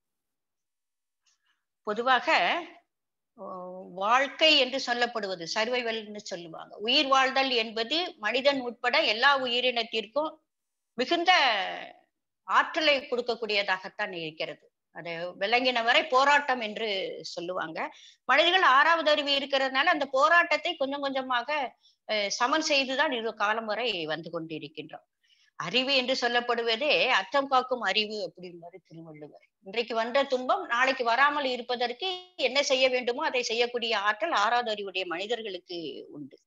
பொதுவாக வாழ்க்கை என்று சொல்லப்படுவது சர்வைவல்னு சொல்லுவாங்க உயிர் வாழ்தல் என்பது மனிதன் உட்பட எல்லா உயிரினத்திற்கும் மிகுந்த ஆற்றலை கொடுக்கக்கூடியதாகத்தான் இருக்கிறது அது விளங்கின வரை போராட்டம் என்று சொல்லுவாங்க மனிதர்கள் ஆறாவது அறிவு இருக்கிறதுனால அந்த போராட்டத்தை கொஞ்சம் கொஞ்சமாக சமன் செய்துதான் இரு காலம் வரை வந்து கொண்டிருக்கின்றோம் அறிவு என்று சொல்லப்படுவதே அச்சம் காக்கும் அறிவு அப்படின்பாரு திருவள்ளுவர் இன்றைக்கு வந்த துன்பம் நாளைக்கு வராமல் இருப்பதற்கு என்ன செய்ய வேண்டுமோ அதை செய்யக்கூடிய ஆற்றல் ஆறாவது அறிவுடைய மனிதர்களுக்கு உண்டு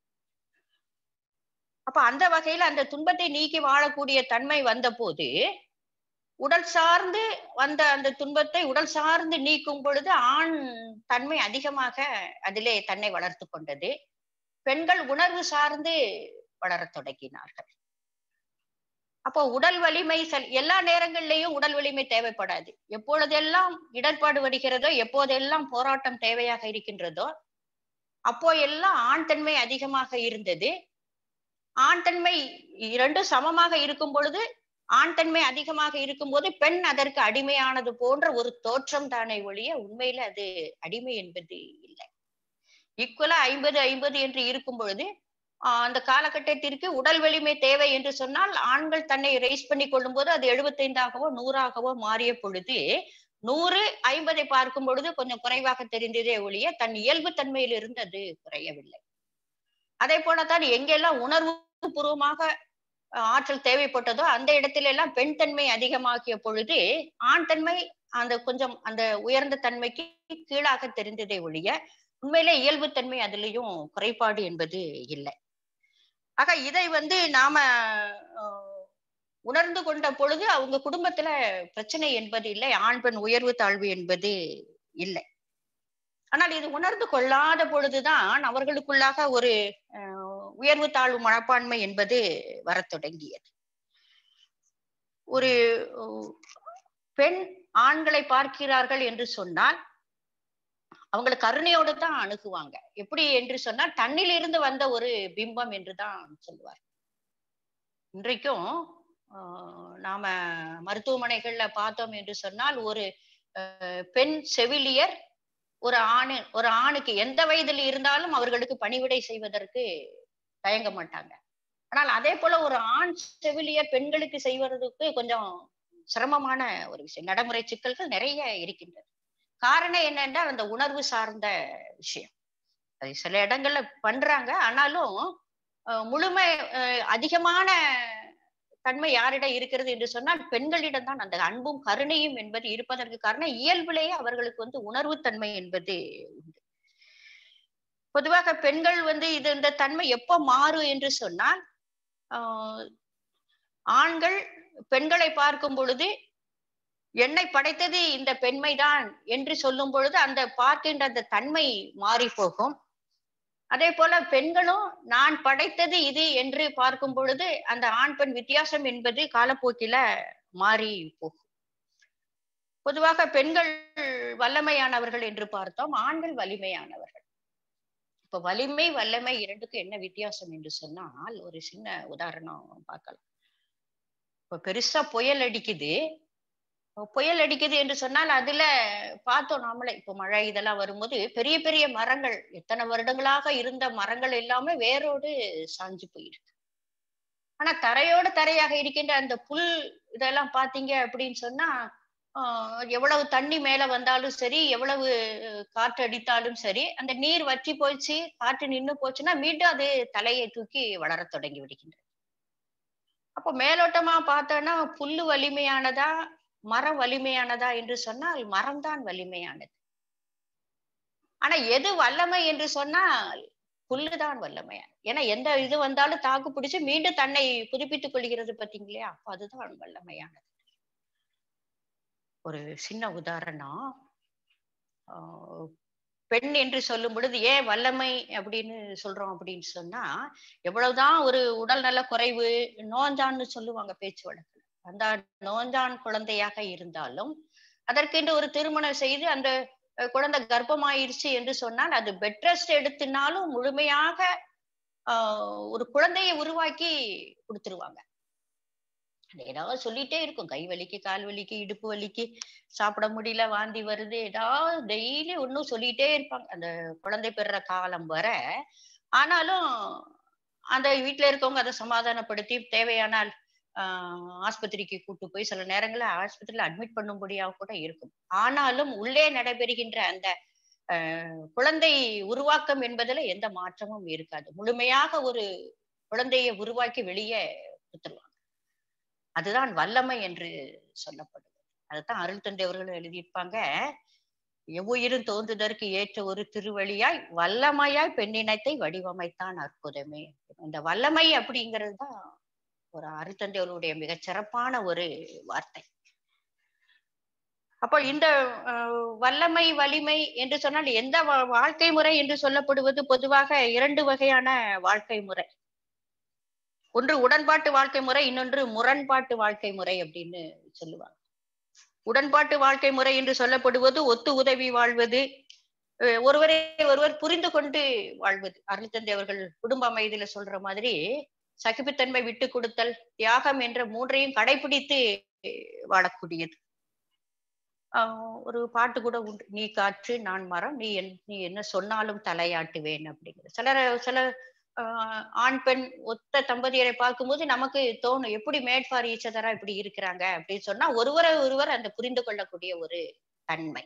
அப்ப அந்த வகையில அந்த துன்பத்தை நீக்கி வாழக்கூடிய தன்மை வந்த போது உடல் சார்ந்து வந்த அந்த துன்பத்தை உடல் சார்ந்து நீக்கும் பொழுது ஆண் தன்மை அதிகமாக அதிலே தன்னை வளர்த்து கொண்டது பெண்கள் உணர்வு சார்ந்து வளரத் தொடங்கினார்கள் அப்போ உடல் வலிமை எல்லா நேரங்கள்லயும் உடல் வலிமை தேவைப்படாது எப்பொழுதெல்லாம் இடர்பாடு வருகிறதோ எப்போதெல்லாம் போராட்டம் தேவையாக இருக்கின்றதோ அப்போ எல்லாம் ஆண் தன்மை அதிகமாக இருந்தது ஆண் தன்மை இரண்டும் சமமாக இருக்கும் பொழுது ஆண் தன்மை அதிகமாக இருக்கும்போது பெண் அதற்கு அடிமையானது போன்ற ஒரு தோற்றம் தானே ஒழிய உண்மையில அது அடிமை என்பது இல்லை ஈக்குவலா ஐம்பது ஐம்பது என்று இருக்கும் பொழுது அந்த காலகட்டத்திற்கு உடல் வலிமை தேவை என்று சொன்னால் ஆண்கள் தன்னை ரைஸ் பண்ணி கொள்ளும் போது அது எழுபத்தைந்தாகவோ நூறாகவோ மாறிய பொழுது நூறு ஐம்பதை பார்க்கும் பொழுது கொஞ்சம் குறைவாக தெரிந்ததே ஒழிய தன் இயல்பு தன்மையிலிருந்து அது குறையவில்லை அதே போலதான் எங்கெல்லாம் உணர்வு பூர்வமாக ஆற்றல் தேவைப்பட்டதோ அந்த இடத்துல எல்லாம் பெண் தன்மை அதிகமாகிய பொழுது ஆண் தன்மை அந்த கொஞ்சம் அந்த உயர்ந்த தன்மைக்கு கீழாக தெரிந்ததே ஒழிய உண்மையிலே இயல்புத்தன்மை அதுலயும் குறைபாடு என்பது இல்லை ஆக இதை வந்து நாம உணர்ந்து கொண்ட பொழுது அவங்க குடும்பத்துல பிரச்சனை என்பது இல்லை ஆண் பெண் உயர்வு தாழ்வு என்பது இல்லை ஆனால் இது உணர்ந்து கொள்ளாத பொழுதுதான் அவர்களுக்குள்ளாக ஒரு உயர்வு தாழ்வு மனப்பான்மை என்பது வரத் தொடங்கியது ஒரு பெண் ஆண்களை பார்க்கிறார்கள் என்று சொன்னால் அவங்களை கருணையோடு தான் அணுகுவாங்க எப்படி என்று சொன்னால் தன்னிலிருந்து வந்த ஒரு பிம்பம் என்று தான் சொல்லுவார் இன்றைக்கும் ஆஹ், நாம மருத்துவமனைகள்ல பார்த்தோம் என்று சொன்னால் ஒரு ஆஹ், பெண் செவிலியர் ஒரு ஆணு ஒரு ஆணுக்கு எந்த வயதில் இருந்தாலும் அவர்களுக்கு பணிவிடை செய்வதற்கு தயங்க மாட்டாங்க ஆனால் அதே போல ஒரு ஆண் செவிலியர் பெண்களுக்கு செய்வதற்கு கொஞ்சம் சிரமமான ஒரு விஷயம் நடைமுறை சிக்கல்கள் நிறைய இருக்கின்றது காரணம் என்னன்னா அந்த உணர்வு சார்ந்த விஷயம் அது சில இடங்கள்ல பண்றாங்க ஆனாலும் அஹ், முழுமை அஹ், அதிகமான தன்மை யாரிடம் இருக்கிறது என்று சொன்னால் பெண்களிடம் தான் அந்த அன்பும் கருணையும் என்பது இருப்பதற்கு காரணம் இயல்பிலேயே அவர்களுக்கு வந்து உணர்வு தன்மை என்பது உண்டு பொதுவாக பெண்கள் வந்து இது இந்த தன்மை எப்போ மாறும் என்று சொன்னால் ஆஹ், ஆண்கள் பெண்களை பார்க்கும் பொழுது என்னை படைத்தது இந்த பெண்மைதான் என்று சொல்லும் பொழுது அந்த பார்க்கின்ற அந்த தன்மை மாறி போகும் அதே போல பெண்களும் நான் படைத்தது இது என்று பார்க்கும் பொழுது அந்த ஆண் பெண் வித்தியாசம் என்பது காலப்போக்கில மாறி போகும் பொதுவாக பெண்கள் வல்லமையானவர்கள் என்று பார்த்தோம் ஆண்கள் வலிமையானவர்கள் இப்ப வலிமை வல்லமை இரண்டுக்கும் என்ன வித்தியாசம் என்று சொன்னால் ஒரு சின்ன உதாரணம் பார்க்கலாம் இப்ப பெருசா புயல் அடிக்குது புயல் அடிக்குது என்று சொன்னால் அதுல பார்த்தோம் நாமளே இப்ப மழை இதெல்லாம் வரும்போது பெரிய பெரிய மரங்கள் எத்தனை வருடங்களாக இருந்த மரங்கள் எல்லாமே வேரோடு சாஞ்சு போயிருக்கு ஆனா தரையோடு தரையாக இருக்கின்ற அந்த புல் இதெல்லாம் பாத்தீங்க அப்படின்னு சொன்னா ஆஹ் எவ்வளவு தண்ணி மேல வந்தாலும் சரி எவ்வளவு காற்று அடித்தாலும் சரி அந்த நீர் வற்றி போச்சு காற்று நின்னு போச்சுன்னா மீண்டும் அது தலையை தூக்கி வளரத் தொடங்கி விடுகின்றது அப்போ மேலோட்டமா பார்த்தோன்னா புல்லு வலிமையானதா மரம் வலிமையானதா என்று சொன்னால் மரம்தான் வலிமையானது ஆனா எது வல்லமை என்று சொன்னால் புல்லுதான் வல்லமையானது ஏன்னா எந்த இது வந்தாலும் தாக்கு பிடிச்சு மீண்டும் தன்னை புதுப்பித்துக் கொள்கிறது பார்த்தீங்களா அப்ப அதுதான் வல்லமையானது ஒரு சின்ன உதாரணம் ஆஹ் பெண் என்று சொல்லும் பொழுது ஏன் வல்லமை அப்படின்னு சொல்றோம் அப்படின்னு சொன்னா எவ்வளவுதான் ஒரு உடல் நல குறைவு நோஞ்சான்னு சொல்லுவாங்க பேச்சு வழக்குல அந்த நோஞ்சான் குழந்தையாக இருந்தாலும் அதற்கென்று ஒரு திருமணம் செய்து அந்த அஹ், குழந்தை கர்ப்பமாயிருச்சு என்று சொன்னால் அது பெட் ரெஸ்ட் எடுத்தினாலும் முழுமையாக ஆஹ், ஒரு குழந்தையை உருவாக்கி கொடுத்துருவாங்க அது ஏதாவது சொல்லிட்டே இருக்கும் கை வலிக்கு கால் வலிக்கு இடுப்பு வலிக்கு சாப்பிட முடியல வாந்தி வருது ஏதாவது டெய்லி ஒன்னும் சொல்லிட்டே இருப்பாங்க அந்த குழந்தை பெறுற காலம் வர ஆனாலும் அந்த வீட்டுல இருக்கவங்க அதை சமாதானப்படுத்தி தேவையானால் ஆஹ் ஆஸ்பத்திரிக்கு கூட்டு போய் சில நேரங்கள்ல ஆஸ்பத்திரியில அட்மிட் பண்ணும்படியாக கூட இருக்கும் ஆனாலும் உள்ளே நடைபெறுகின்ற அந்த ஆஹ் குழந்தை உருவாக்கம் என்பதுல எந்த மாற்றமும் இருக்காது முழுமையாக ஒரு குழந்தையை உருவாக்கி வெளியே கொடுத்துருவாங்க அதுதான் வல்லமை என்று சொல்லப்படுது அதுதான் அருள் தந்தை அவர்கள் எழுதியிருப்பாங்க எவ்வுயிரும் தோன்றுதற்கு ஏற்ற ஒரு திருவழியாய் வல்லமையாய் பெண்ணினத்தை வடிவமைத்தான் அற்புதமே இந்த வல்லமை அப்படிங்கிறது தான் ஒரு அருத்தந்தை அவர்களுடைய மிகச் சிறப்பான ஒரு வார்த்தை அப்போ இந்த அஹ், வல்லமை வலிமை என்று சொன்னால் எந்த வா- வாழ்க்கை முறை என்று சொல்லப்படுவது பொதுவாக இரண்டு வகையான வாழ்க்கை முறை ஒன்று உடன்பாட்டு வாழ்க்கை முறை இன்னொன்று முரண்பாட்டு வாழ்க்கை முறை அப்படின்னு சொல்லுவாங்க உடன்பாட்டு வாழ்க்கை முறை என்று சொல்லப்படுவது ஒத்து உதவி வாழ்வது அஹ், ஒருவரை ஒருவர் புரிந்து கொண்டு வாழ்வது அருள்தந்தை அவர்கள் குடும்ப அமைதியில சொல்ற மாதிரி சகிப்புத்தன்மை விட்டு கொடுத்தல் தியாகம் என்ற மூன்றையும் கடைபிடித்து வாழக்கூடியது ஆஹ் ஒரு பாட்டு கூட உண்டு நீ காற்று நான் மரம் நீ என் நீ என்ன சொன்னாலும் தலையாட்டுவேன் அப்படிங்கிறது சிலர் சில ஆஹ் ஆண் பெண் ஒத்த தம்பதியரை பார்க்கும்போது நமக்கு தோணும் எப்படி மேட் ஃபார் ஈச்சதரா இப்படி இருக்கிறாங்க அப்படின்னு சொன்னா ஒருவரை ஒருவர் அந்த புரிந்து கொள்ளக்கூடிய ஒரு தன்மை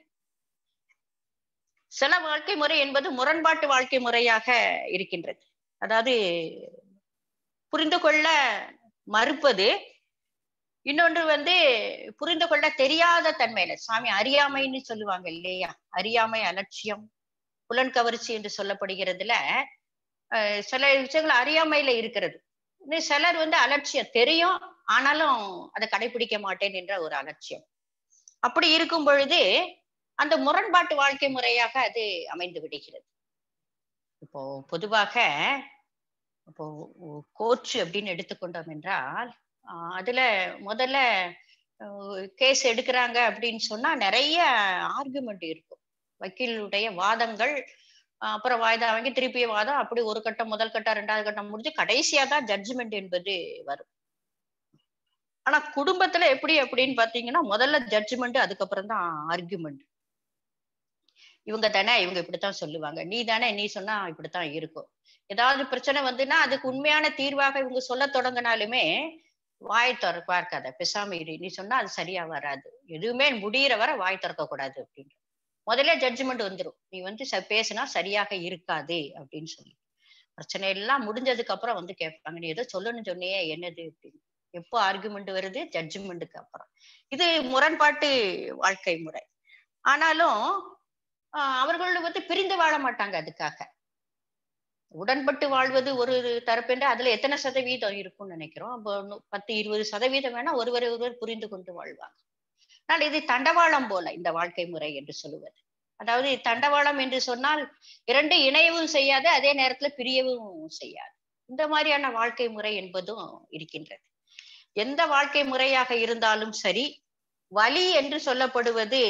சில வாழ்க்கை முறை என்பது முரண்பாட்டு வாழ்க்கை முறையாக இருக்கின்றது அதாவது புரிந்து கொள்ள மறுப்பது இன்னொன்று வந்து புரிந்து கொள்ள தெரியாத தன்மையில சாமி அறியாமைன்னு சொல்லுவாங்க இல்லையா அறியாமை அலட்சியம் புலன் கவர்ச்சி என்று சொல்லப்படுகிறதுல அஹ் சில விஷயங்கள் அறியாமையில இருக்கிறது இன்னும் சிலர் வந்து அலட்சியம் தெரியும் ஆனாலும் அதை கடைபிடிக்க மாட்டேன் என்ற ஒரு அலட்சியம் அப்படி இருக்கும் பொழுது அந்த முரண்பாட்டு வாழ்க்கை முறையாக அது அமைந்து விடுகிறது இப்போ பொதுவாக இப்போ கோர்ட் அப்படின்னு எடுத்துக்கொண்டோம் என்றால் ஆஹ் அதுல முதல்ல கேஸ் எடுக்கிறாங்க அப்படின்னு சொன்னா நிறைய ஆர்குமெண்ட் இருக்கும் வக்கீலுடைய வாதங்கள் அஹ் அப்புறம் வாய்தா வாங்கி திருப்பி வாதம் அப்படி ஒரு கட்டம் முதல் கட்டம் ரெண்டாவது கட்டம் முடிஞ்சு கடைசியா தான் ஜட்ஜ்மெண்ட் என்பது வரும் ஆனா குடும்பத்துல எப்படி அப்படின்னு பாத்தீங்கன்னா முதல்ல ஜட்ஜ்மெண்ட் அதுக்கப்புறம் தான் ஆர்குமெண்ட் இவங்க தானே இவங்க இப்படித்தான் சொல்லுவாங்க நீ தானே நீ சொன்னா இப்படித்தான் இருக்கும் ஏதாவது பிரச்சனை வந்துன்னா அதுக்கு உண்மையான தீர்வாக இவங்க சொல்ல தொடங்கினாலுமே வாய் திறப்பா இருக்காத பெசாம இரு நீ சொன்னா அது சரியா வராது எதுவுமே முடியிற வரை வாய் திறக்க கூடாது அப்படின்னு முதல்ல ஜட்ஜ்மெண்ட் வந்துடும் நீ வந்து ச- பேசுனா சரியாக இருக்காது அப்படின்னு சொல்லி பிரச்சனை எல்லாம் முடிஞ்சதுக்கு அப்புறம் வந்து கேட்பாங்க நீ ஏதோ சொல்லணும்னு சொன்னியே என்னது அப்படின்னு எப்போ ஆர்குமெண்ட் வருது ஜட்ஜ்மெண்ட்டுக்கு அப்புறம் இது முரண்பாட்டு வாழ்க்கை முறை ஆனாலும் ஆஹ் அவர்கள் வந்து பிரிந்து வாழ மாட்டாங்க அதுக்காக உடன்பட்டு வாழ்வது ஒரு தரப்பென்று அதுல எத்தனை சதவீதம் இருக்கும்னு நினைக்கிறோம் அப்போ நு- பத்து இருபது சதவீதம் வேணா ஒருவரை ஒருவர் புரிந்து கொண்டு வாழ்வாங்க ஆனால் இது தண்டவாளம் போல இந்த வாழ்க்கை முறை என்று சொல்லுவது அதாவது தண்டவாளம் என்று சொன்னால் இரண்டு இணையவும் செய்யாது அதே நேரத்துல பிரியவும் செய்யாது இந்த மாதிரியான வாழ்க்கை முறை என்பதும் இருக்கின்றது எந்த வாழ்க்கை முறையாக இருந்தாலும் சரி வலி என்று சொல்லப்படுவது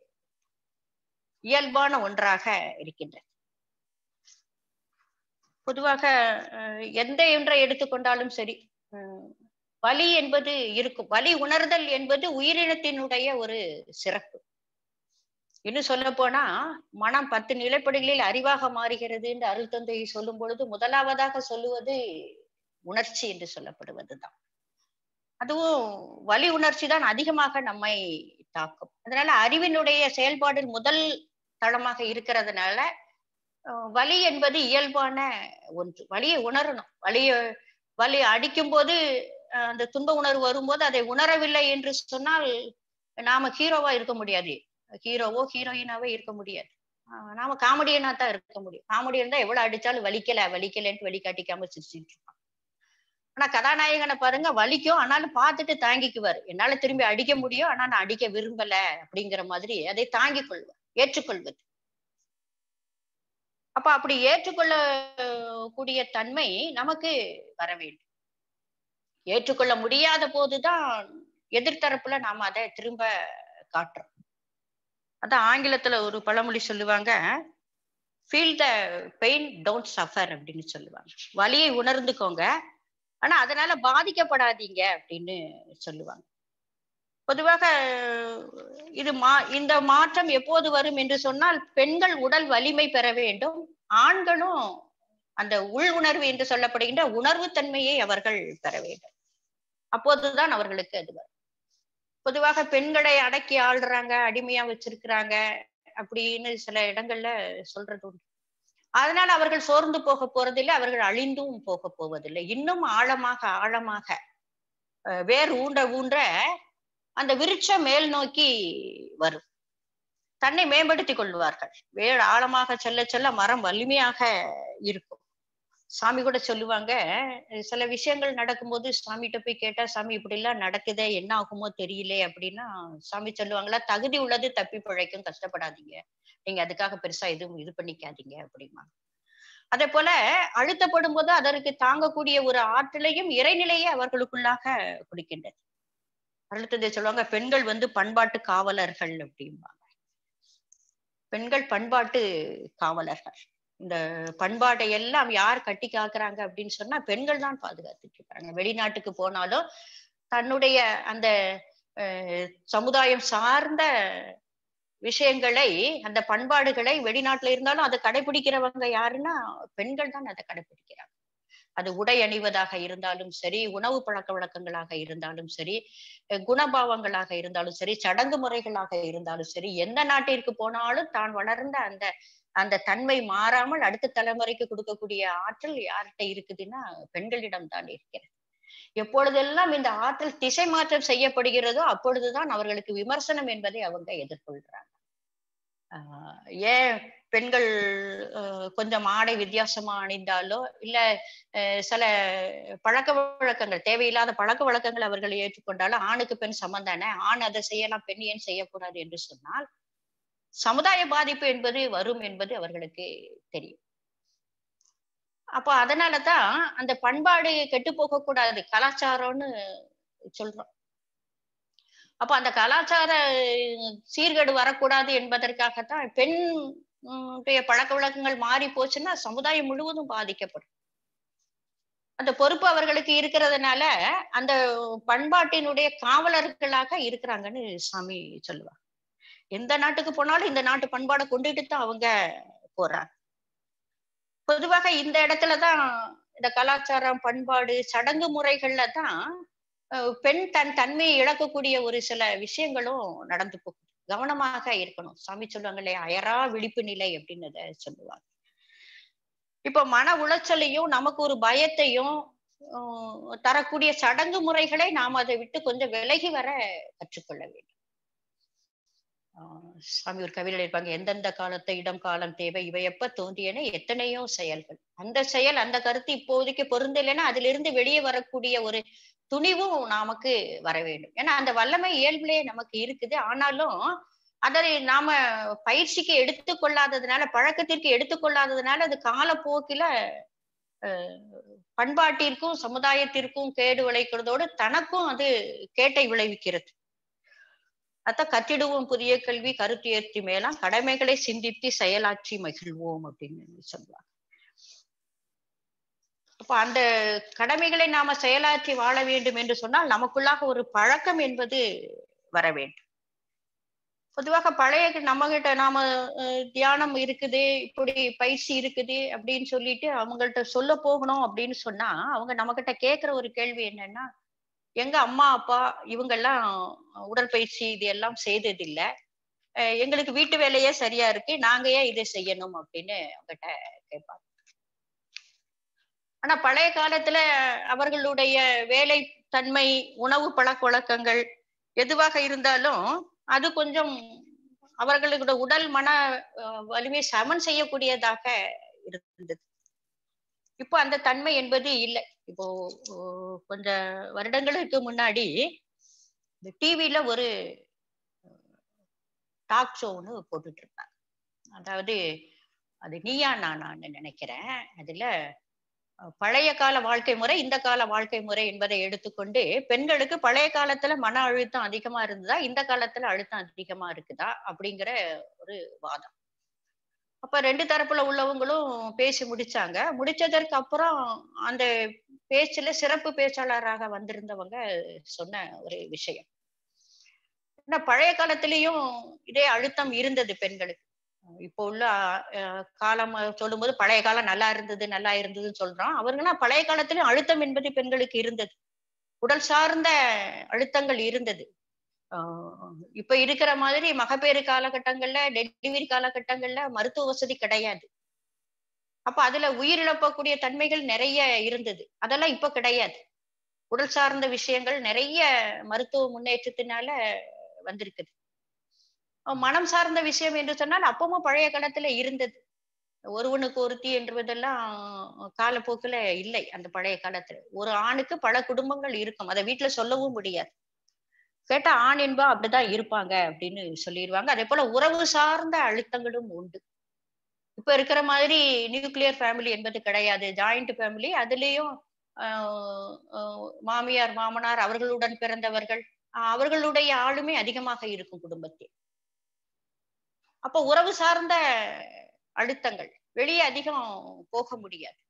இயல்பான ஒன்றாக இருக்கின்றது பொதுவாக அஹ், எந்த ஒன்றை எடுத்துக்கொண்டாலும் சரி அஹ், வலி என்பது இருக்கும் வலி உணர்தல் என்பது உயிரினத்தினுடைய ஒரு சிறப்பு இன்னும் சொல்ல போனா மனம் பத்து நிலைப்படிகளில் அறிவாக மாறுகிறது என்று அருள் தந்தை சொல்லும் பொழுது முதலாவதாக சொல்லுவது உணர்ச்சி என்று சொல்லப்படுவதுதான் அதுவும் வலி உணர்ச்சி தான் அதிகமாக நம்மை தாக்கும் அதனால அறிவினுடைய செயல்பாடில் முதல் தளமாக இருக்கிறதுனால அஹ், வலி என்பது இயல்பான ஒன்று வலியை உணரணும் வலிய வலி அடிக்கும் போது அஹ், அந்த துன்ப உணர்வு வரும்போது அதை உணரவில்லை என்று சொன்னால் நாம ஹீரோவா இருக்க முடியாது ஹீரோவோ ஹீரோயினாவோ இருக்க முடியாது ஆஹ் நாம காமெடியனா தான் இருக்க முடியும் காமெடியன் தான் எவ்வளவு அடிச்சாலும் வலிக்கல வலிக்கலன்ட்டு வழிகாட்டிக்காம சிரிச்சிட்டு இருப்பான் ஆனா கதாநாயகனை பாருங்க வலிக்கும் ஆனாலும் பார்த்துட்டு தாங்கிக்குவார் என்னால திரும்பி அடிக்க முடியும் ஆனா நான் அடிக்க விரும்பல அப்படிங்கிற மாதிரி அதை தாங்கிக் கொள்வார் ஏற்றுக்கொள்வது அப்ப அப்படி ஏற்றுக்கொள்ள கூடிய தன்மை நமக்கு வர வேண்டும் ஏற்றுக்கொள்ள முடியாத போதுதான் எதிர்த்தரப்புல நாம அதை திரும்ப காட்டுறோம் அதான் ஆங்கிலத்துல ஒரு பழமொழி சொல்லுவாங்க feel the pain don't suffer அப்படின்னு சொல்லுவாங்க வலியை உணர்ந்துக்கோங்க ஆனா அதனால பாதிக்கப்படாதீங்க அப்படின்னு சொல்லுவாங்க பொதுவாக இது மா இந்த மாற்றம் எப்போது வரும் என்று சொன்னால் பெண்கள் உடல் வலிமை பெற வேண்டும் ஆண்களும் அந்த உள் உணர்வு என்று சொல்லப்படுகின்ற உணர்வு தன்மையை அவர்கள் பெற வேண்டும் அப்போதுதான் அவர்களுக்கு அது வரும் பொதுவாக பெண்களை அடக்கி ஆள்றாங்க அடிமையா வச்சிருக்கிறாங்க அப்படின்னு சில இடங்கள்ல சொல்றது உண்டு அதனால அவர்கள் சோர்ந்து போக போறதில்லை அவர்கள் அழிந்தும் போக போவதில்லை இன்னும் ஆழமாக ஆழமாக வேர் ஊன்ற ஊன்ற அந்த விருட்சம் மேல் நோக்கி வரும் தன்னை மேம்படுத்திக் கொள்வார்கள் வேர் ஆழமாக செல்ல செல்ல மரம் வலிமையாக இருக்கும் சாமி கூட சொல்லுவாங்க சில விஷயங்கள் நடக்கும்போது சாமிகிட்ட போய் கேட்டா சாமி இப்படி எல்லாம் நடக்குதே என்ன ஆகுமோ தெரியல அப்படின்னா சாமி சொல்லுவாங்களா தகுதி உள்ளது தப்பி பிழைக்கும் கஷ்டப்படாதீங்க நீங்க அதுக்காக பெருசா எதுவும் இது பண்ணிக்காதீங்க அப்படிமா அதே போல அழுத்தப்படும் போது அதற்கு தாங்கக்கூடிய ஒரு ஆற்றலையும் இறைநிலையை அவர்களுக்குள்ளாக கொடுக்கின்றது அழுத்தத்தை சொல்லுவாங்க பெண்கள் வந்து பண்பாட்டு காவலர்கள் அப்படிம்பாங்க பெண்கள் பண்பாட்டு காவலர்கள் இந்த பண்பாட்டை எல்லாம் யார் கட்டி காக்குறாங்க அப்படின்னு சொன்னா பெண்கள் தான் பாதுகாத்துட்டு இருக்காங்க வெளிநாட்டுக்கு போனாலும் தன்னுடைய அந்த சமுதாயம் சார்ந்த விஷயங்களை அந்த பண்பாடுகளை வெளிநாட்டுல இருந்தாலும் அதை கடைபிடிக்கிறவங்க யாருன்னா பெண்கள் தான் அதை கடைபிடிக்கிறாங்க அது உடை அணிவதாக இருந்தாலும் சரி உணவு பழக்க வழக்கங்களாக இருந்தாலும் சரி குணபாவங்களாக இருந்தாலும் சரி சடங்கு முறைகளாக இருந்தாலும் சரி எந்த நாட்டிற்கு போனாலும் தான் வளர்ந்த அந்த அந்த தன்மை மாறாமல் அடுத்த தலைமுறைக்கு கொடுக்கக்கூடிய ஆற்றல் யார்கிட்ட இருக்குதுன்னா பெண்களிடம் தான் இருக்கிறது எப்பொழுதெல்லாம் இந்த ஆற்றல் திசை மாற்றம் செய்யப்படுகிறதோ அப்பொழுதுதான் அவர்களுக்கு விமர்சனம் என்பதை அவங்க எதிர்கொள்றாங்க ஆஹ் ஏன் பெண்கள் கொஞ்சம் ஆடை வித்தியாசமா அணிந்தாலோ இல்ல சில பழக்க வழக்கங்கள் தேவையில்லாத பழக்க வழக்கங்கள் அவர்கள் ஏற்றுக்கொண்டாலும் ஆணுக்கு பெண் சமந்தானே ஆண் அதை செய்யலாம் பெண் ஏன் செய்யக்கூடாது என்று சொன்னால் சமுதாய பாதிப்பு என்பது வரும் என்பது அவர்களுக்கு தெரியும் அப்போ அதனாலதான் அந்த பண்பாடு கெட்டு போக கூடாது கலாச்சாரம்னு சொல்றோம் அப்ப அந்த கலாச்சார சீர்கேடு வரக்கூடாது என்பதற்காகத்தான் பெண் உடைய பழக்க வழக்கங்கள் மாறி போச்சுன்னா சமுதாயம் முழுவதும் பாதிக்கப்படும் அந்த பொறுப்பு அவர்களுக்கு இருக்கிறதுனால அந்த பண்பாட்டினுடைய காவலர்களாக இருக்கிறாங்கன்னு சாமி சொல்லுவாங்க எந்த நாட்டுக்கு போனாலும் இந்த நாட்டு பண்பாடை கொண்டுட்டு தான் அவங்க போறாங்க பொதுவாக இந்த இடத்துலதான் இந்த கலாச்சாரம் பண்பாடு சடங்கு முறைகள்ல தான் பெண் தன் தன்மையை இழக்கக்கூடிய ஒரு சில விஷயங்களும் நடந்து போகும் கவனமாக இருக்கணும் சாமி சொல்லுவாங்க இல்லையா அயரா விழிப்பு நிலை அப்படின்னு சொல்லுவாங்க இப்ப மன உளைச்சலையும் நமக்கு ஒரு பயத்தையும் தரக்கூடிய சடங்கு முறைகளை நாம் அதை விட்டு கொஞ்சம் விலகி வர கற்றுக்கொள்ள வேண்டும் சாமி ஒரு கவிதை இருப்பாங்க எந்தெந்த காலத்தை இடம் காலம் தேவை இவை எப்ப தோன்றியன எத்தனையோ செயல்கள் அந்த செயல் அந்த கருத்து இப்போதைக்கு பொருந்தலைன்னா அதுல இருந்து வெளியே வரக்கூடிய ஒரு துணிவும் நமக்கு வர வேண்டும் ஏன்னா அந்த வல்லமை இயல்பிலே நமக்கு இருக்குது ஆனாலும் அதை நாம பயிற்சிக்கு எடுத்துக்கொள்ளாததுனால பழக்கத்திற்கு எடுத்துக்கொள்ளாததுனால அது காலப்போக்கில பண்பாட்டிற்கும் சமுதாயத்திற்கும் கேடு விளைக்கிறதோடு தனக்கும் அது கேட்டை விளைவிக்கிறது அதான் கத்திடுவோம் புதிய கல்வி கருத்துயர்த்தி மேலாம் கடமைகளை சிந்தித்து செயலாற்றி மகிழ்வோம் அப்படின்னு சொல்லுவாங்க அப்ப அந்த கடமைகளை நாம செயலாற்றி வாழ வேண்டும் என்று சொன்னால் நமக்குள்ளாக ஒரு பழக்கம் என்பது வர வேண்டும் பொதுவாக பழைய நம்ம கிட்ட நாம தியானம் இருக்குது இப்படி பயிற்சி இருக்குது அப்படின்னு சொல்லிட்டு அவங்கள்ட்ட சொல்ல போகணும் அப்படின்னு சொன்னா அவங்க நம்ம கிட்ட கேட்கிற ஒரு கேள்வி என்னன்னா எங்க அம்மா அப்பா இவங்கெல்லாம் உடற்பயிற்சி இது எல்லாம் செய்ததில்லை எங்களுக்கு வீட்டு வேலையே சரியா இருக்கு நாங்க ஏன் இதை செய்யணும் அப்படின்னு அவங்ககிட்ட கேட்பாங்க ஆனா பழைய காலத்துல அவர்களுடைய வேலை தன்மை உணவு பழக்க வழக்கங்கள் எதுவாக இருந்தாலும் அது கொஞ்சம் அவர்களுடைய உடல் மன வலிமை சமன் செய்யக்கூடியதாக இருந்தது இப்போ அந்த தன்மை என்பது இல்லை இப்போ கொஞ்ச வருடங்களுக்கு முன்னாடி இந்த டிவில ஒரு டாக் ஷோ ஒன்று போட்டுட்டு இருந்தாங்க அதாவது அது நீயா நானான்னு நினைக்கிறேன் அதுல பழைய கால வாழ்க்கை முறை இந்த கால வாழ்க்கை முறை என்பதை எடுத்துக்கொண்டு பெண்களுக்கு பழைய காலத்துல மன அழுத்தம் அதிகமா இருந்ததா இந்த காலத்துல அழுத்தம் அதிகமா இருக்குதா அப்படிங்கிற ஒரு வாதம் அப்ப ரெண்டு தரப்புல உள்ளவங்களும் பேசி முடிச்சாங்க முடிச்சதற்கு அப்புறம் அந்த பேச்சுல சிறப்பு பேச்சாளராக வந்திருந்தவங்க சொன்ன ஒரு விஷயம் ஏன்னா பழைய காலத்திலயும் இதே அழுத்தம் இருந்தது பெண்களுக்கு இப்போ உள்ள காலம் சொல்லும்போது பழைய காலம் நல்லா இருந்தது நல்லா இருந்ததுன்னு சொல்றோம் அவர்களாம் பழைய காலத்திலும் அழுத்தம் என்பது பெண்களுக்கு இருந்தது உடல் சார்ந்த அழுத்தங்கள் இருந்தது இப்ப இருக்கிற மாதிரி மகப்பேறு காலகட்டங்கள்ல டெலிவரி காலகட்டங்கள்ல மருத்துவ வசதி கிடையாது அப்ப அதுல உயிரிழப்பக்கூடிய தன்மைகள் நிறைய இருந்தது அதெல்லாம் இப்ப கிடையாது உடல் சார்ந்த விஷயங்கள் நிறைய மருத்துவ முன்னேற்றத்தினால வந்திருக்குது மனம் சார்ந்த விஷயம் என்று சொன்னால் அப்பவும் பழைய காலத்துல இருந்தது ஒருவனுக்கு ஒருத்தி என்பதெல்லாம் காலப்போக்குல இல்லை அந்த பழைய காலத்துல ஒரு ஆணுக்கு பல குடும்பங்கள் இருக்கும் அதை வீட்டுல சொல்லவும் முடியாது கேட்டா ஆண் என்பா அப்படிதான் இருப்பாங்க அப்படின்னு சொல்லிடுவாங்க அதே போல உறவு சார்ந்த அழுத்தங்களும் உண்டு இப்ப இருக்கிற மாதிரி நியூக்ளியர் ஃபேமிலி என்பது கிடையாது ஜாயிண்ட் ஃபேமிலி அதுலயும் மாமியார் மாமனார் அவர்களுடன் பிறந்தவர்கள் அவர்களுடைய ஆளுமை அதிகமாக இருக்கும் குடும்பத்தில் அப்ப உறவு சார்ந்த அழுத்தங்கள் வெளியே அதிகம் போக முடியாது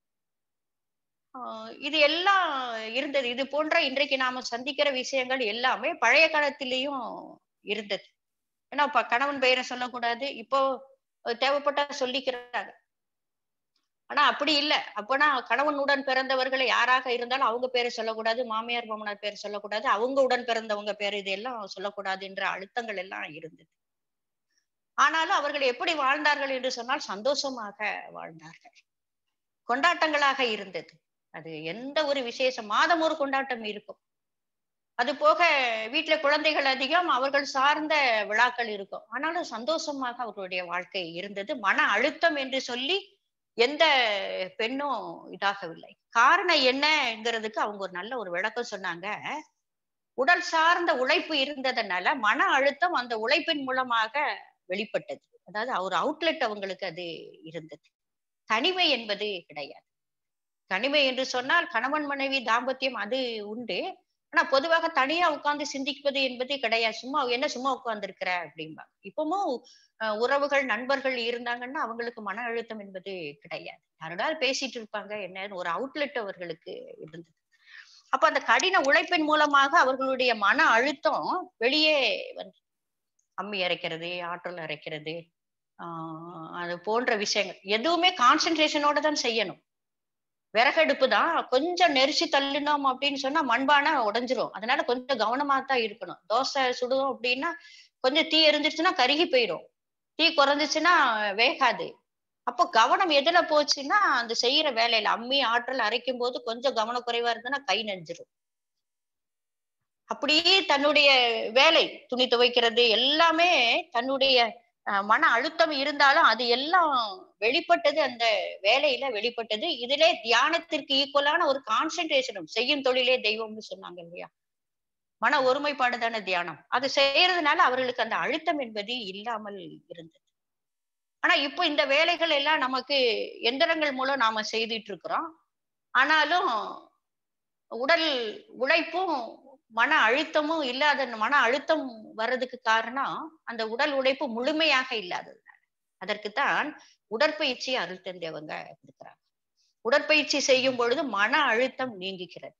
இது எல்லாம் இருந்தது இது போன்ற இன்றைக்கு நாம சந்திக்கிற விஷயங்கள் எல்லாமே பழைய காலத்திலேயும் இருந்தது ஏன்னா இப்ப கணவன் பெயரை சொல்லக்கூடாது இப்போ தேவைப்பட்டா சொல்லிக்கிறாங்க ஆனா அப்படி இல்லை அப்பனா கணவனுடன் பிறந்தவர்கள் யாராக இருந்தாலும் அவங்க பேரை சொல்லக்கூடாது மாமியார் மாமனார் பேர் சொல்லக்கூடாது அவங்க உடன் பிறந்தவங்க பேர் இதெல்லாம் சொல்லக்கூடாது என்ற அழுத்தங்கள் எல்லாம் இருந்தது ஆனாலும் அவர்கள் எப்படி வாழ்ந்தார்கள் என்று சொன்னால் சந்தோஷமாக வாழ்ந்தார்கள் கொண்டாட்டங்களாக இருந்தது அது எந்த ஒரு விசேஷம் மாதம் ஒரு கொண்டாட்டம் இருக்கும் அது போக வீட்டுல குழந்தைகள் அதிகம் அவர்கள் சார்ந்த விழாக்கள் இருக்கும் ஆனாலும் சந்தோஷமாக அவர்களுடைய வாழ்க்கை இருந்தது மன அழுத்தம் என்று சொல்லி எந்த பெண்ணும் இதாகவில்லை காரணம் என்னங்கிறதுக்கு அவங்க ஒரு நல்ல ஒரு விளக்கம் சொன்னாங்க உடல் சார்ந்த உழைப்பு இருந்ததுனால மன அழுத்தம் அந்த உழைப்பின் மூலமாக வெளிப்பட்டது அதாவது ஒரு அவுட்லெட் அவங்களுக்கு அது இருந்தது தனிமை என்பது கிடையாது தனிமை என்று சொன்னால் கணவன் மனைவி தாம்பத்தியம் அது உண்டு ஆனா பொதுவாக தனியா உட்கார்ந்து சிந்திப்பது என்பதே கிடையாது சும்மா என்ன சும்மா உட்கார்ந்து இருக்கிற அப்படிம்பாங்க இப்பவும் அஹ், உறவுகள் நண்பர்கள் இருந்தாங்கன்னா அவங்களுக்கு மன அழுத்தம் என்பது கிடையாது யாரோடாவது பேசிட்டு இருப்பாங்க என்னன்னு ஒரு அவுட்லெட் அவர்களுக்கு இருந்தது அப்ப அந்த கடின உழைப்பின் மூலமாக அவர்களுடைய மன அழுத்தம் வெளியே வந்து அம்மி அரைக்கிறது ஆற்றல் அரைக்கிறது ஆஹ் அது போன்ற விஷயங்கள் எதுவுமே கான்சென்ட்ரேஷனோட தான் செய்யணும் விறகடுப்பு தான் கொஞ்சம் நெரிச்சு தள்ளினோம் அப்படின்னு சொன்னா மண்பானை உடைஞ்சிரும் அதனால கொஞ்சம் கவனமா தான் இருக்கணும் தோசை சுடுவோம் அப்படின்னா கொஞ்சம் தீ எரிஞ்சிருச்சுன்னா கருகி போயிடும் தீ குறைஞ்சிச்சுன்னா வேகாது அப்போ கவனம் எதுல போச்சுன்னா அந்த செய்யற வேலையில அம்மி ஆற்றல் அரைக்கும் போது கொஞ்சம் கவனக்குறைவா இருந்ததுன்னா கை நெஞ்சிரும் அப்படியே தன்னுடைய வேலை துணி துவைக்கிறது எல்லாமே தன்னுடைய அஹ், மன அழுத்தம் இருந்தாலும் அது எல்லாம் வெளிப்பட்டது அந்த வேலையில வெளிப்பட்டது இதிலே தியானத்திற்கு ஈக்குவலான ஒரு கான்சென்ட்ரேஷனும் செய்யும் தொழிலே தெய்வம்னு சொன்னாங்க இல்லையா மன ஒருமைப்பாடு தானே தியானம் அது செய்யறதுனால அவர்களுக்கு அந்த அழுத்தம் என்பது இல்லாமல் இருந்தது ஆனா இப்போ இந்த வேலைகள் எல்லாம் நமக்கு எந்திரங்கள் மூலம் நாம செய்துட்டு இருக்கிறோம் ஆனாலும் உடல் உழைப்பும் மன அழுத்தமும் இல்லாத மன அழுத்தம் வர்றதுக்கு காரணம் அந்த உடல் உழைப்பு முழுமையாக இல்லாததுனால அதற்குத்தான் உடற்பயிற்சி அருள் தந்தவங்க கொடுக்குறாங்க உடற்பயிற்சி செய்யும் பொழுது மன அழுத்தம் நீங்குகிறது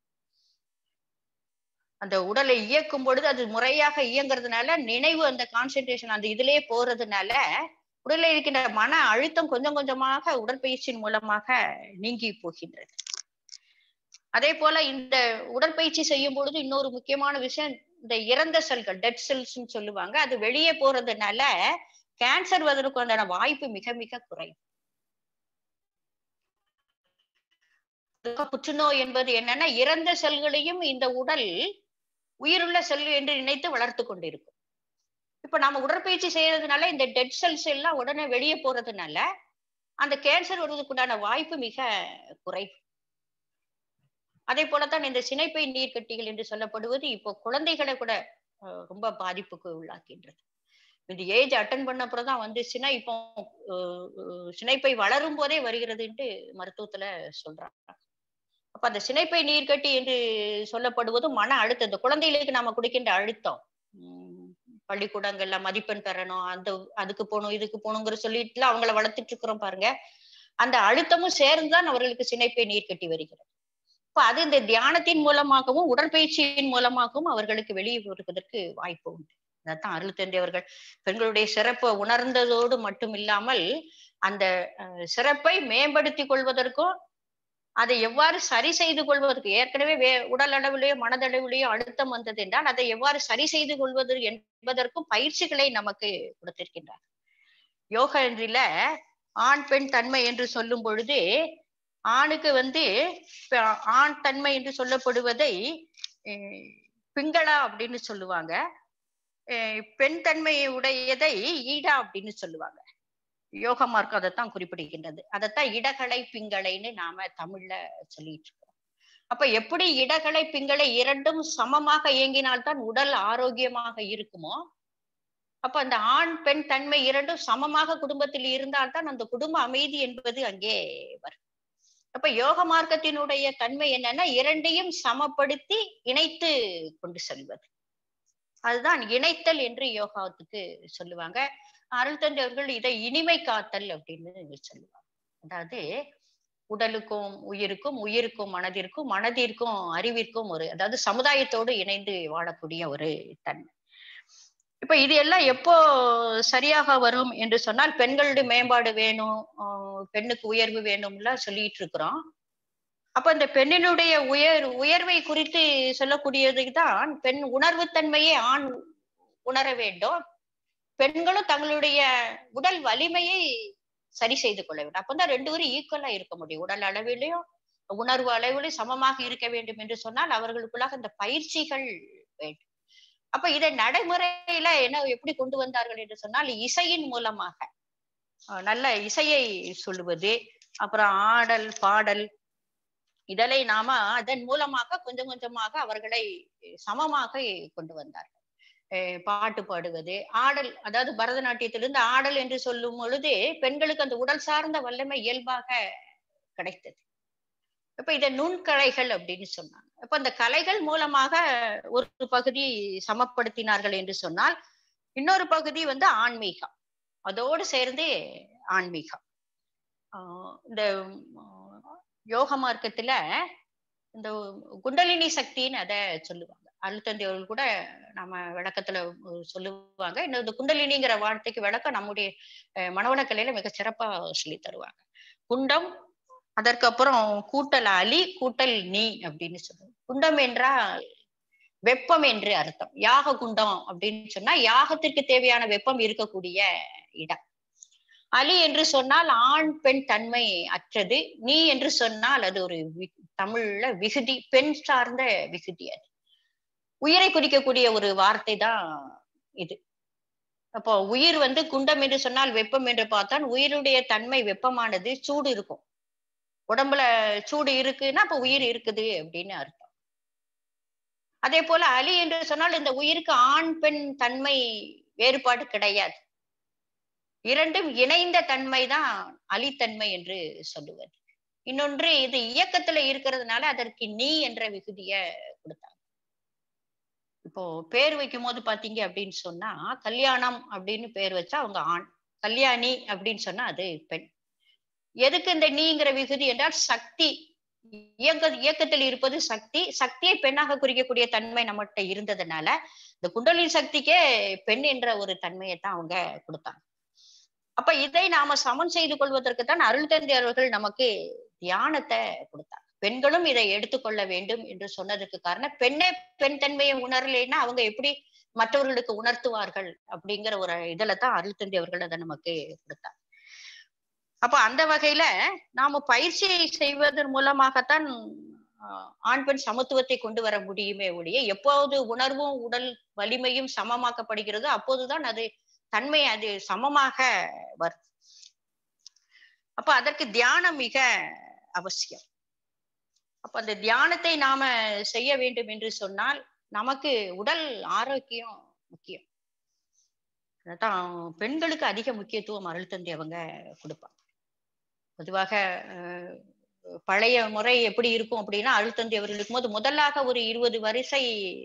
அந்த உடலை இயக்கும் பொழுது அது முறையாக இயங்குறதுனால நினைவு அந்த கான்சென்ட்ரேஷன் அந்த இதுலயே போறதுனால உடலில் இருக்கின்ற மன அழுத்தம் கொஞ்சம் கொஞ்சமாக உடற்பயிற்சியின் மூலமாக நீங்கி போகின்றது அதே போல இந்த உடற்பயிற்சி செய்யும் பொழுது இன்னொரு முக்கியமான விஷயம் இந்த இறந்த செல்கள் டெட் செல்ஸ் சொல்லுவாங்க அது வெளியே போறதுனால கேன்சர் வருவதற்கான வாய்ப்பு மிக மிக குறையும் புற்றுநோய் என்பது என்னன்னா இறந்த செல்களையும் இந்த உடல் உயிருள்ள செல்கள் என்று நினைத்து வளர்த்து கொண்டிருக்கும் இப்ப நாம உடற்பயிற்சி செய்யறதுனால இந்த டெட் செல்ஸ் எல்லாம் உடனே வெளியே போறதுனால அந்த கேன்சர் வருவதற்குண்டான வாய்ப்பு மிக குறைவு அதே போலத்தான் இந்த சினைப்பை நீர்க்கட்டிகள் என்று சொல்லப்படுவது இப்போ குழந்தைகளை கூட அஹ், ரொம்ப பாதிப்புக்கு உள்ளாக்கின்றது இந்த ஏஜ் அட்டன் பண்ண அப்புறம் தான் வந்துச்சுன்னா இப்போ அஹ், அஹ், சினைப்பை வளரும் போதே வருகிறதுன்ட்டு மருத்துவத்துல சொல்றாங்க அப்ப அந்த சினைப்பை நீர்க்கட்டி என்று சொல்லப்படுவது மன அழுத்தம் இந்த குழந்தைகளுக்கு நாம கொடுக்கின்ற அழுத்தம் உம் பள்ளிக்கூடங்கள்ல மதிப்பெண் பெறணும் அந்த அதுக்கு போகணும் இதுக்கு போகணுங்கிற சொல்லிட்டு அவங்கள வளர்த்துட்டு இருக்கிறோம் பாருங்க அந்த அழுத்தமும் சேர்ந்துதான் அவர்களுக்கு சினைப்பை நீர்க்கட்டி வருகிறது இப்ப அது இந்த தியானத்தின் மூலமாகவும் உடற்பயிற்சியின் மூலமாகவும் அவர்களுக்கு வெளியே வருவதற்கு வாய்ப்பு உண்டு அதான் அருள் தந்தையவர்கள் பெண்களுடைய சிறப்பை உணர்ந்ததோடு மட்டும் இல்லாமல் அந்த அஹ், சிறப்பை மேம்படுத்தி கொள்வதற்கும் அதை எவ்வாறு சரி செய்து கொள்வதற்கு ஏற்கனவே வே உடல் அளவிலேயோ மனதளவிலேயோ அழுத்தம் வந்தது என்றால் அதை எவ்வாறு சரி செய்து கொள்வது என்பதற்கும் பயிற்சிகளை நமக்கு கொடுத்திருக்கின்றார் யோக என்றில ஆண் பெண் தன்மை என்று சொல்லும் பொழுது ஆணுக்கு வந்து இப்ப ஆண் தன்மை என்று சொல்லப்படுவதை அஹ், பிங்களா அப்படின்னு சொல்லுவாங்க அஹ், பெண் தன்மை உடையதை ஈடா அப்படின்னு சொல்லுவாங்க யோக மார்க்கம் அதைத்தான் குறிப்பிடுகின்றது அதைத்தான் இடகலை பிங்களைன்னு நாம தமிழ்ல சொல்லிட்டு இருக்கோம் அப்ப எப்படி இடகலை பிங்களை இரண்டும் சமமாக இயங்கினால்தான் உடல் ஆரோக்கியமாக இருக்குமோ அப்ப அந்த ஆண் பெண் தன்மை இரண்டும் சமமாக குடும்பத்தில் இருந்தால்தான் அந்த குடும்ப அமைதி என்பது அங்கே வரும் அப்ப யோக மார்க்கத்தினுடைய தன்மை என்னன்னா இரண்டையும் சமப்படுத்தி இணைத்து கொண்டு செல்வது அதுதான் இணைத்தல் என்று யோகாவுக்கு சொல்லுவாங்க அருள் தந்தை அவர்கள் இதை இனிமை காத்தல் அப்படின்னு சொல்லுவாங்க அதாவது உடலுக்கும் உயிருக்கும் உயிருக்கும் மனதிற்கும் மனதிற்கும் அறிவிற்கும் ஒரு அதாவது சமுதாயத்தோடு இணைந்து வாழக்கூடிய ஒரு தன்மை இப்ப இது எல்லாம் எப்போ சரியாக வரும் என்று சொன்னால் பெண்களுடைய மேம்பாடு வேணும் ஆஹ் பெண்ணுக்கு உயர்வு வேணும்ல சொல்லிட்டு இருக்கிறோம் அப்ப இந்த பெண்ணினுடைய உயர் உயர்வை குறித்து சொல்லக்கூடியதுக்கு தான் பெண் உணர்வுத்தன்மையை ஆண் உணர வேண்டும் பெண்களும் தங்களுடைய உடல் வலிமையை சரி செய்து கொள்ள வேண்டும் அப்பதான் ரெண்டு பேரும் ஈக்குவலா இருக்க முடியும் உடல் அளவிலையும் உணர்வு அளவிலும் சமமாக இருக்க வேண்டும் என்று சொன்னால் அவர்களுக்குள்ளாக இந்த பயிற்சிகள் வேண்டும் அப்ப இதை நடைமுறையில என்ன எப்படி கொண்டு வந்தார்கள் என்று சொன்னால் இசையின் மூலமாக அஹ் நல்ல இசையை சொல்லுவது அப்புறம் ஆடல் பாடல் இதனை நாம அதன் மூலமாக கொஞ்சம் கொஞ்சமாக அவர்களை சமமாக கொண்டு வந்தார்கள் அஹ் பாட்டு பாடுவது ஆடல் அதாவது பரதநாட்டியத்திலிருந்து ஆடல் என்று சொல்லும் பொழுது பெண்களுக்கு அந்த உடல் சார்ந்த வல்லமை இயல்பாக கிடைத்தது இப்ப இத நுண்கலைகள் அப்படின்னு சொன்னாங்க இப்ப இந்த கலைகள் மூலமாக ஒரு பகுதி சமப்படுத்தினார்கள் என்று சொன்னால் இன்னொரு பகுதி வந்து ஆன்மீகம் அதோடு சேர்ந்து ஆன்மீகம் ஆஹ் இந்த யோக மார்க்கத்துல இந்த குண்டலினி சக்தின்னு அதை சொல்லுவாங்க அழுத்தந்தி அவர்கள் கூட நம்ம விளக்கத்துல சொல்லுவாங்க இன்னும் இந்த குண்டலினிங்கிற வார்த்தைக்கு விளக்கம் நம்முடைய மனவளக்கலையில மிக சிறப்பா சொல்லி தருவாங்க குண்டம் அதற்கப்புறம் கூட்டல் அலி கூட்டல் நீ அப்படின்னு சொல்லுவோம் குண்டம் என்றால் வெப்பம் என்று அர்த்தம் யாக குண்டம் அப்படின்னு சொன்னா யாகத்திற்கு தேவையான வெப்பம் இருக்கக்கூடிய இடம் அலி என்று சொன்னால் ஆண் பெண் தன்மை அற்றது நீ என்று சொன்னால் அது ஒரு தமிழ்ல விகுதி பெண் சார்ந்த விகுதி அது உயிரை குறிக்கக்கூடிய ஒரு வார்த்தை தான் இது அப்போ உயிர் வந்து குண்டம் என்று சொன்னால் வெப்பம் என்று பார்த்தால் உயிருடைய தன்மை வெப்பமானது சூடு இருக்கும் உடம்புல சூடு இருக்குன்னா அப்ப உயிர் இருக்குது அப்படின்னு அர்த்தம் அதே போல அலி என்று சொன்னால் இந்த உயிருக்கு ஆண் பெண் தன்மை வேறுபாடு கிடையாது இரண்டும் இணைந்த தன்மை தான் அலித்தன்மை என்று சொல்லுவது இன்னொன்று இது இயக்கத்துல இருக்கிறதுனால அதற்கு நீ என்ற விகுதிய கொடுத்தாங்க இப்போ பேர் வைக்கும் போது பாத்தீங்க அப்படின்னு சொன்னா கல்யாணம் அப்படின்னு பேர் வச்சா அவங்க ஆண் கல்யாணி அப்படின்னு சொன்னா அது பெண் எதுக்கு இந்த நீங்கிற விகுதி என்றால் சக்தி இயக்க இயக்கத்தில் இருப்பது சக்தி சக்தியை பெண்ணாக குறிக்கக்கூடிய தன்மை நம்மகிட்ட இருந்ததுனால இந்த குண்டலின் சக்திக்கே பெண் என்ற ஒரு தன்மையை தான் அவங்க கொடுத்தாங்க அப்ப இதை நாம சமன் செய்து கொள்வதற்கு தான் அருள் தந்தை அவர்கள் நமக்கு தியானத்தை கொடுத்தாங்க பெண்களும் இதை எடுத்துக்கொள்ள வேண்டும் என்று சொன்னதுக்கு காரணம் பெண்ணே பெண் தன்மையை உணரலைன்னா அவங்க எப்படி மற்றவர்களுக்கு உணர்த்துவார்கள் அப்படிங்கிற ஒரு இதுல தான் அருள் தந்தை அவர்கள் அதை நமக்கு கொடுத்தாங்க அப்ப அந்த வகையில நாம பயிற்சியை செய்வதன் மூலமாகத்தான் ஆண் பெண் சமத்துவத்தை கொண்டு வர முடியுமே ஒழிய எப்போது உணர்வும் உடல் வலிமையும் சமமாக்கப்படுகிறதோ அப்போதுதான் அது தன்மை அது சமமாக வரும் அப்ப அதற்கு தியானம் மிக அவசியம் அப்ப அந்த தியானத்தை நாம செய்ய வேண்டும் என்று சொன்னால் நமக்கு உடல் ஆரோக்கியம் முக்கியம் அதான் பெண்களுக்கு அதிக முக்கியத்துவம் அருள் தந்தை அவங்க கொடுப்பாங்க பொதுவாக பழைய முறை எப்படி இருக்கும் அப்படின்னா அழுத்தந்தி அவர்கள் போது முதலாக ஒரு இருபது வரிசை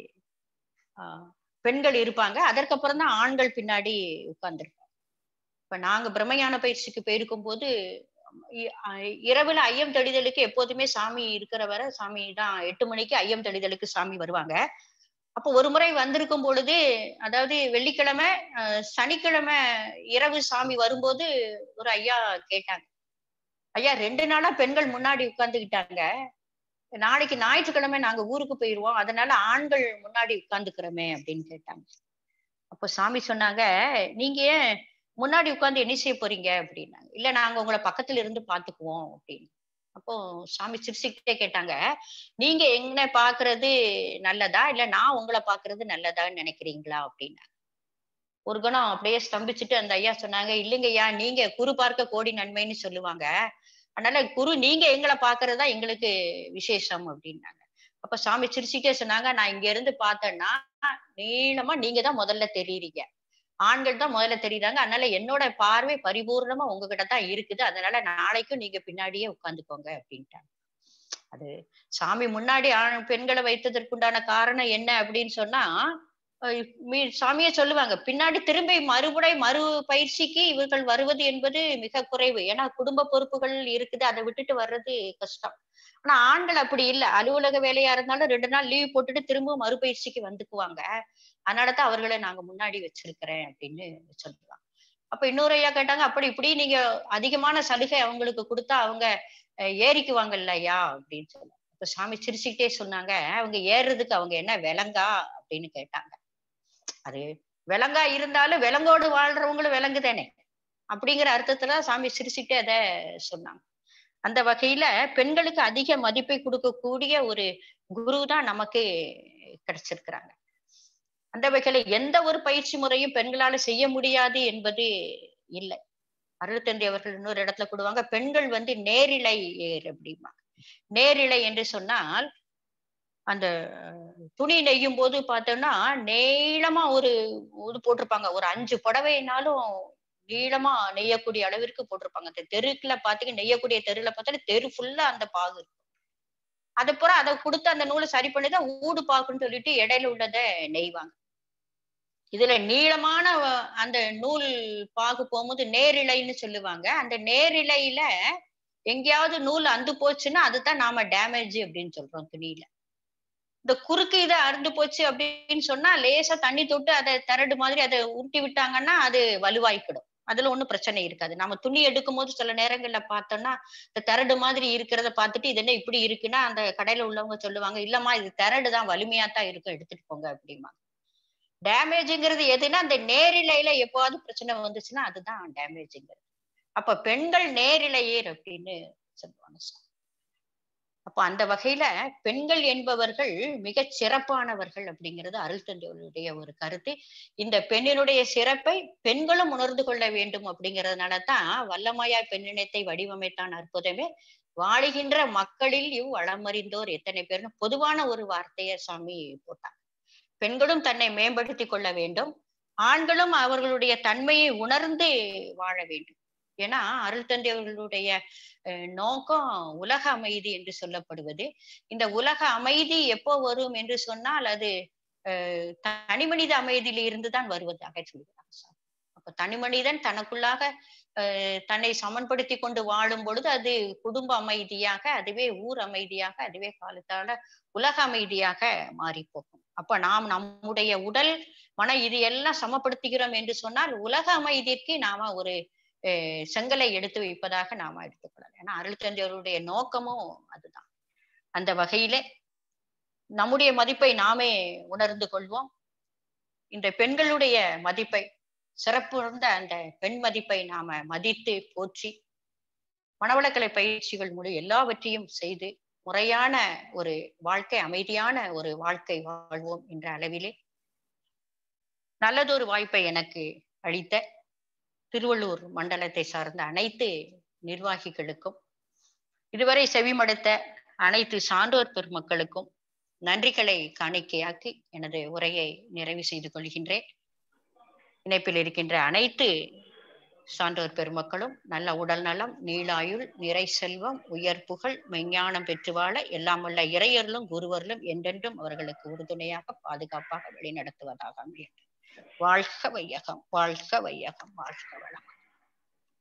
பெண்கள் இருப்பாங்க அதற்கப்புறம் தான் ஆண்கள் பின்னாடி உட்கார்ந்துருப்பாங்க இப்ப நாங்க பிரம்மஞான பயிற்சிக்கு போயிருக்கும் போது இரவுல ஐயம் தெளிதலுக்கு எப்போதுமே சாமி இருக்கிற வரை சாமி தான் எட்டு மணிக்கு ஐயம் தெளிதலுக்கு சாமி வருவாங்க அப்போ ஒரு முறை வந்திருக்கும் பொழுது அதாவது வெள்ளிக்கிழமை சனிக்கிழமை இரவு சாமி வரும்போது ஒரு ஐயா கேட்டாங்க ஐயா ரெண்டு நாளா பெண்கள் முன்னாடி உட்கார்ந்துக்கிட்டாங்க நாளைக்கு ஞாயிற்றுக்கிழமை நாங்க ஊருக்கு போயிருவோம் அதனால ஆண்கள் முன்னாடி உட்கார்ந்துக்கிறோமே அப்படின்னு கேட்டாங்க அப்போ சாமி சொன்னாங்க நீங்க ஏன் முன்னாடி உட்கார்ந்து என்ன செய்ய போறீங்க அப்படின்னாங்க இல்ல நாங்க உங்களை பக்கத்துல இருந்து பாத்துக்குவோம் அப்படின்னு அப்போ சாமி சிரிச்சுக்கிட்டே கேட்டாங்க நீங்க என்ன பாக்குறது நல்லதா இல்ல நான் உங்களை பாக்குறது நல்லதான்னு நினைக்கிறீங்களா அப்படின்னா ஒரு கணம் அப்படியே ஸ்தம்பிச்சுட்டு அந்த ஐயா சொன்னாங்க இல்லைங்கய்யா நீங்க குரு பார்க்க கோடி நன்மைன்னு சொல்லுவாங்க அதனால குரு நீங்க எங்களை பாக்குறதா எங்களுக்கு விசேஷம் அப்படின்னாங்க அப்ப சாமி சிரிச்சுட்டே சொன்னாங்க நான் இங்க இருந்து பார்த்தேன்னா நீளமா நீங்க தான் முதல்ல தெரியுறீங்க ஆண்கள் தான் முதல்ல தெரியுறாங்க அதனால என்னோட பார்வை பரிபூர்ணமா உங்ககிட்ட தான் இருக்குது அதனால நாளைக்கும் நீங்க பின்னாடியே உட்காந்துக்கோங்க அப்படின்ட்டாங்க அது சாமி முன்னாடி ஆண் பெண்களை வைத்ததற்குண்டான காரணம் என்ன அப்படின்னு சொன்னா சாமியே சொல்லுவாங்க பின்னாடி திரும்பி மறுபடை மறு பயிற்சிக்கு இவர்கள் வருவது என்பது மிக குறைவு ஏன்னா குடும்ப பொறுப்புகள் இருக்குது அதை விட்டுட்டு வர்றது கஷ்டம் ஆனா ஆண்கள் அப்படி இல்லை அலுவலக வேலையா இருந்தாலும் ரெண்டு நாள் லீவ் போட்டுட்டு திரும்ப மறுபயிற்சிக்கு வந்துக்குவாங்க அதனாலதான் அவர்களை நாங்க முன்னாடி வச்சிருக்கிறேன் அப்படின்னு சொல்லுவாங்க அப்ப இன்னொரு ஐயா கேட்டாங்க அப்படி இப்படி நீங்க அதிகமான சலுகை அவங்களுக்கு கொடுத்தா அவங்க ஏறிக்குவாங்க இல்லையா அப்படின்னு சொல்லுவாங்க இப்ப சாமி சிரிச்சுக்கிட்டே சொன்னாங்க அவங்க ஏறுறதுக்கு அவங்க என்ன விலங்கா அப்படின்னு கேட்டாங்க அது விலங்கா இருந்தாலும் விலங்கோடு வாழ்றவங்களும் விலங்கு தானே அப்படிங்கிற அர்த்தத்துல சாமி சிரிச்சுக்கிட்டே அதை சொன்னாங்க அந்த வகையில பெண்களுக்கு அதிக மதிப்பை கொடுக்கக்கூடிய ஒரு குரு தான் நமக்கு கிடைச்சிருக்கிறாங்க அந்த வகையில எந்த ஒரு பயிற்சி முறையும் பெண்களால செய்ய முடியாது என்பது இல்லை அருள்தந்தி அவர்கள் இன்னொரு இடத்துல கொடுவாங்க பெண்கள் வந்து நேரிலை ஏர் அப்படிமா நேரிலை என்று சொன்னால் அந்த துணி நெய்யும் போது பார்த்தோம்னா நீளமா ஒரு இது போட்டிருப்பாங்க ஒரு அஞ்சு புடவைனாலும் நீளமா நெய்யக்கூடிய அளவிற்கு போட்டிருப்பாங்க அந்த தெருக்குல பாத்தீங்க நெய்யக்கூடிய தெருல பார்த்தா தெரு ஃபுல்லா அந்த பாகு இருக்கும் அதுக்கப்புறம் அதை கொடுத்து அந்த நூலை சரி பண்ணிதான் ஊடு பாக்குன்னு சொல்லிட்டு இடையில உள்ளத நெய்வாங்க இதுல நீளமான அஹ், அந்த நூல் பாகு போகும்போது நேரிழைன்னு சொல்லுவாங்க அந்த நேரிழையில எங்கேயாவது நூல் அந்து போச்சுன்னா அதுதான் நாம டேமேஜ் அப்படின்னு சொல்றோம் துணியில இந்த குறுக்கு இதை அறுந்து போச்சு அப்படின்னு சொன்னா லேசா தண்ணி தொட்டு அதை தரடு மாதிரி அதை உருட்டி விட்டாங்கன்னா அது வலுவாய்க்கிடும் அதுல ஒண்ணும் பிரச்சனை இருக்காது நம்ம துணி எடுக்கும் போது சில நேரங்கள்ல பார்த்தோம்னா இந்த தரடு மாதிரி இருக்கிறத பார்த்துட்டு இது என்ன இப்படி இருக்குன்னா அந்த கடையில உள்ளவங்க சொல்லுவாங்க இல்லம்மா இது தரடு தான் வலிமையா தான் இருக்கும் எடுத்துட்டு போங்க அப்படிமா டேமேஜுங்கிறது எதுன்னா அந்த நேரிழையில எப்போவாவது பிரச்சனை வந்துச்சுன்னா அதுதான் டேமேஜுங்கிறது அப்ப பெண்கள் நேரிழையர் அப்படின்னு சொல்லுவாங்க சார் அப்ப அந்த வகையில பெண்கள் என்பவர்கள் மிகச் சிறப்பானவர்கள் அப்படிங்கிறது அருள் தந்தையுடைய ஒரு கருத்து இந்த பெண்ணினுடைய சிறப்பை பெண்களும் உணர்ந்து கொள்ள வேண்டும் அப்படிங்கறதுனால தான் வல்லமையாய் பெண்ணினத்தை வடிவமைத்தான் அற்புதமே வாழுகின்ற மக்களில் இவ் வளமறிந்தோர் எத்தனை பேர்னு பொதுவான ஒரு வார்த்தையை சாமி போட்டாங்க பெண்களும் தன்னை மேம்படுத்திக் கொள்ள வேண்டும் ஆண்களும் அவர்களுடைய தன்மையை உணர்ந்து வாழ வேண்டும் ஏன்னா அருள் தந்தை அவர்களுடைய அஹ், நோக்கம் உலக அமைதி என்று சொல்லப்படுவது இந்த உலக அமைதி எப்போ வரும் என்று சொன்னால் அது அஹ், தனிமனித அமைதியில இருந்துதான் வருவதாக சொல்கிறார் சார் அப்ப தனிமனிதன் தனக்குள்ளாக அஹ், தன்னை சமன்படுத்தி கொண்டு வாழும் பொழுது அது குடும்ப அமைதியாக அதுவே ஊர் அமைதியாக அதுவே காலத்தால உலக அமைதியாக மாறி போகும் அப்ப நாம் நம்முடைய உடல் மன இது எல்லாம் சமப்படுத்துகிறோம் என்று சொன்னால் உலக அமைதிக்கு நாம ஒரு அஹ், செங்கலை எடுத்து வைப்பதாக நாம எடுத்துக்கொள்ளலாம் ஏன்னா அருள் தந்தையருடைய நோக்கமும் அதுதான் அந்த வகையிலே நம்முடைய மதிப்பை நாமே உணர்ந்து கொள்வோம் இந்த பெண்களுடைய மதிப்பை சிறப்புணர்ந்த அந்த பெண் மதிப்பை நாம மதித்து போற்றி மனவளக்கலை பயிற்சிகள் மூலம் எல்லாவற்றையும் செய்து முறையான ஒரு வாழ்க்கை அமைதியான ஒரு வாழ்க்கை வாழ்வோம் என்ற அளவிலே நல்லதொரு வாய்ப்பை எனக்கு அளித்த திருவள்ளூர் மண்டலத்தை சார்ந்த அனைத்து நிர்வாகிகளுக்கும் இதுவரை செவிமடுத்த அனைத்து சான்றோர் பெருமக்களுக்கும் நன்றிகளை காணிக்கையாக்கி எனது உரையை நிறைவு செய்து கொள்கின்றேன் இணைப்பில் இருக்கின்ற அனைத்து சான்றோர் பெருமக்களும் நல்ல உடல் நலம் நீளாயுள் நிறை செல்வம் உயர் புகழ் மெஞ்ஞானம் பெற்று வாழ எல்லாம் வல்ல இறையர்களும் குருவர்களும் என்றென்றும் அவர்களுக்கு உறுதுணையாக பாதுகாப்பாக வழிநடத்துவதாக அமையும் வாழ்க வையகம் வாழ்க வையகம் வாழ்க வளம்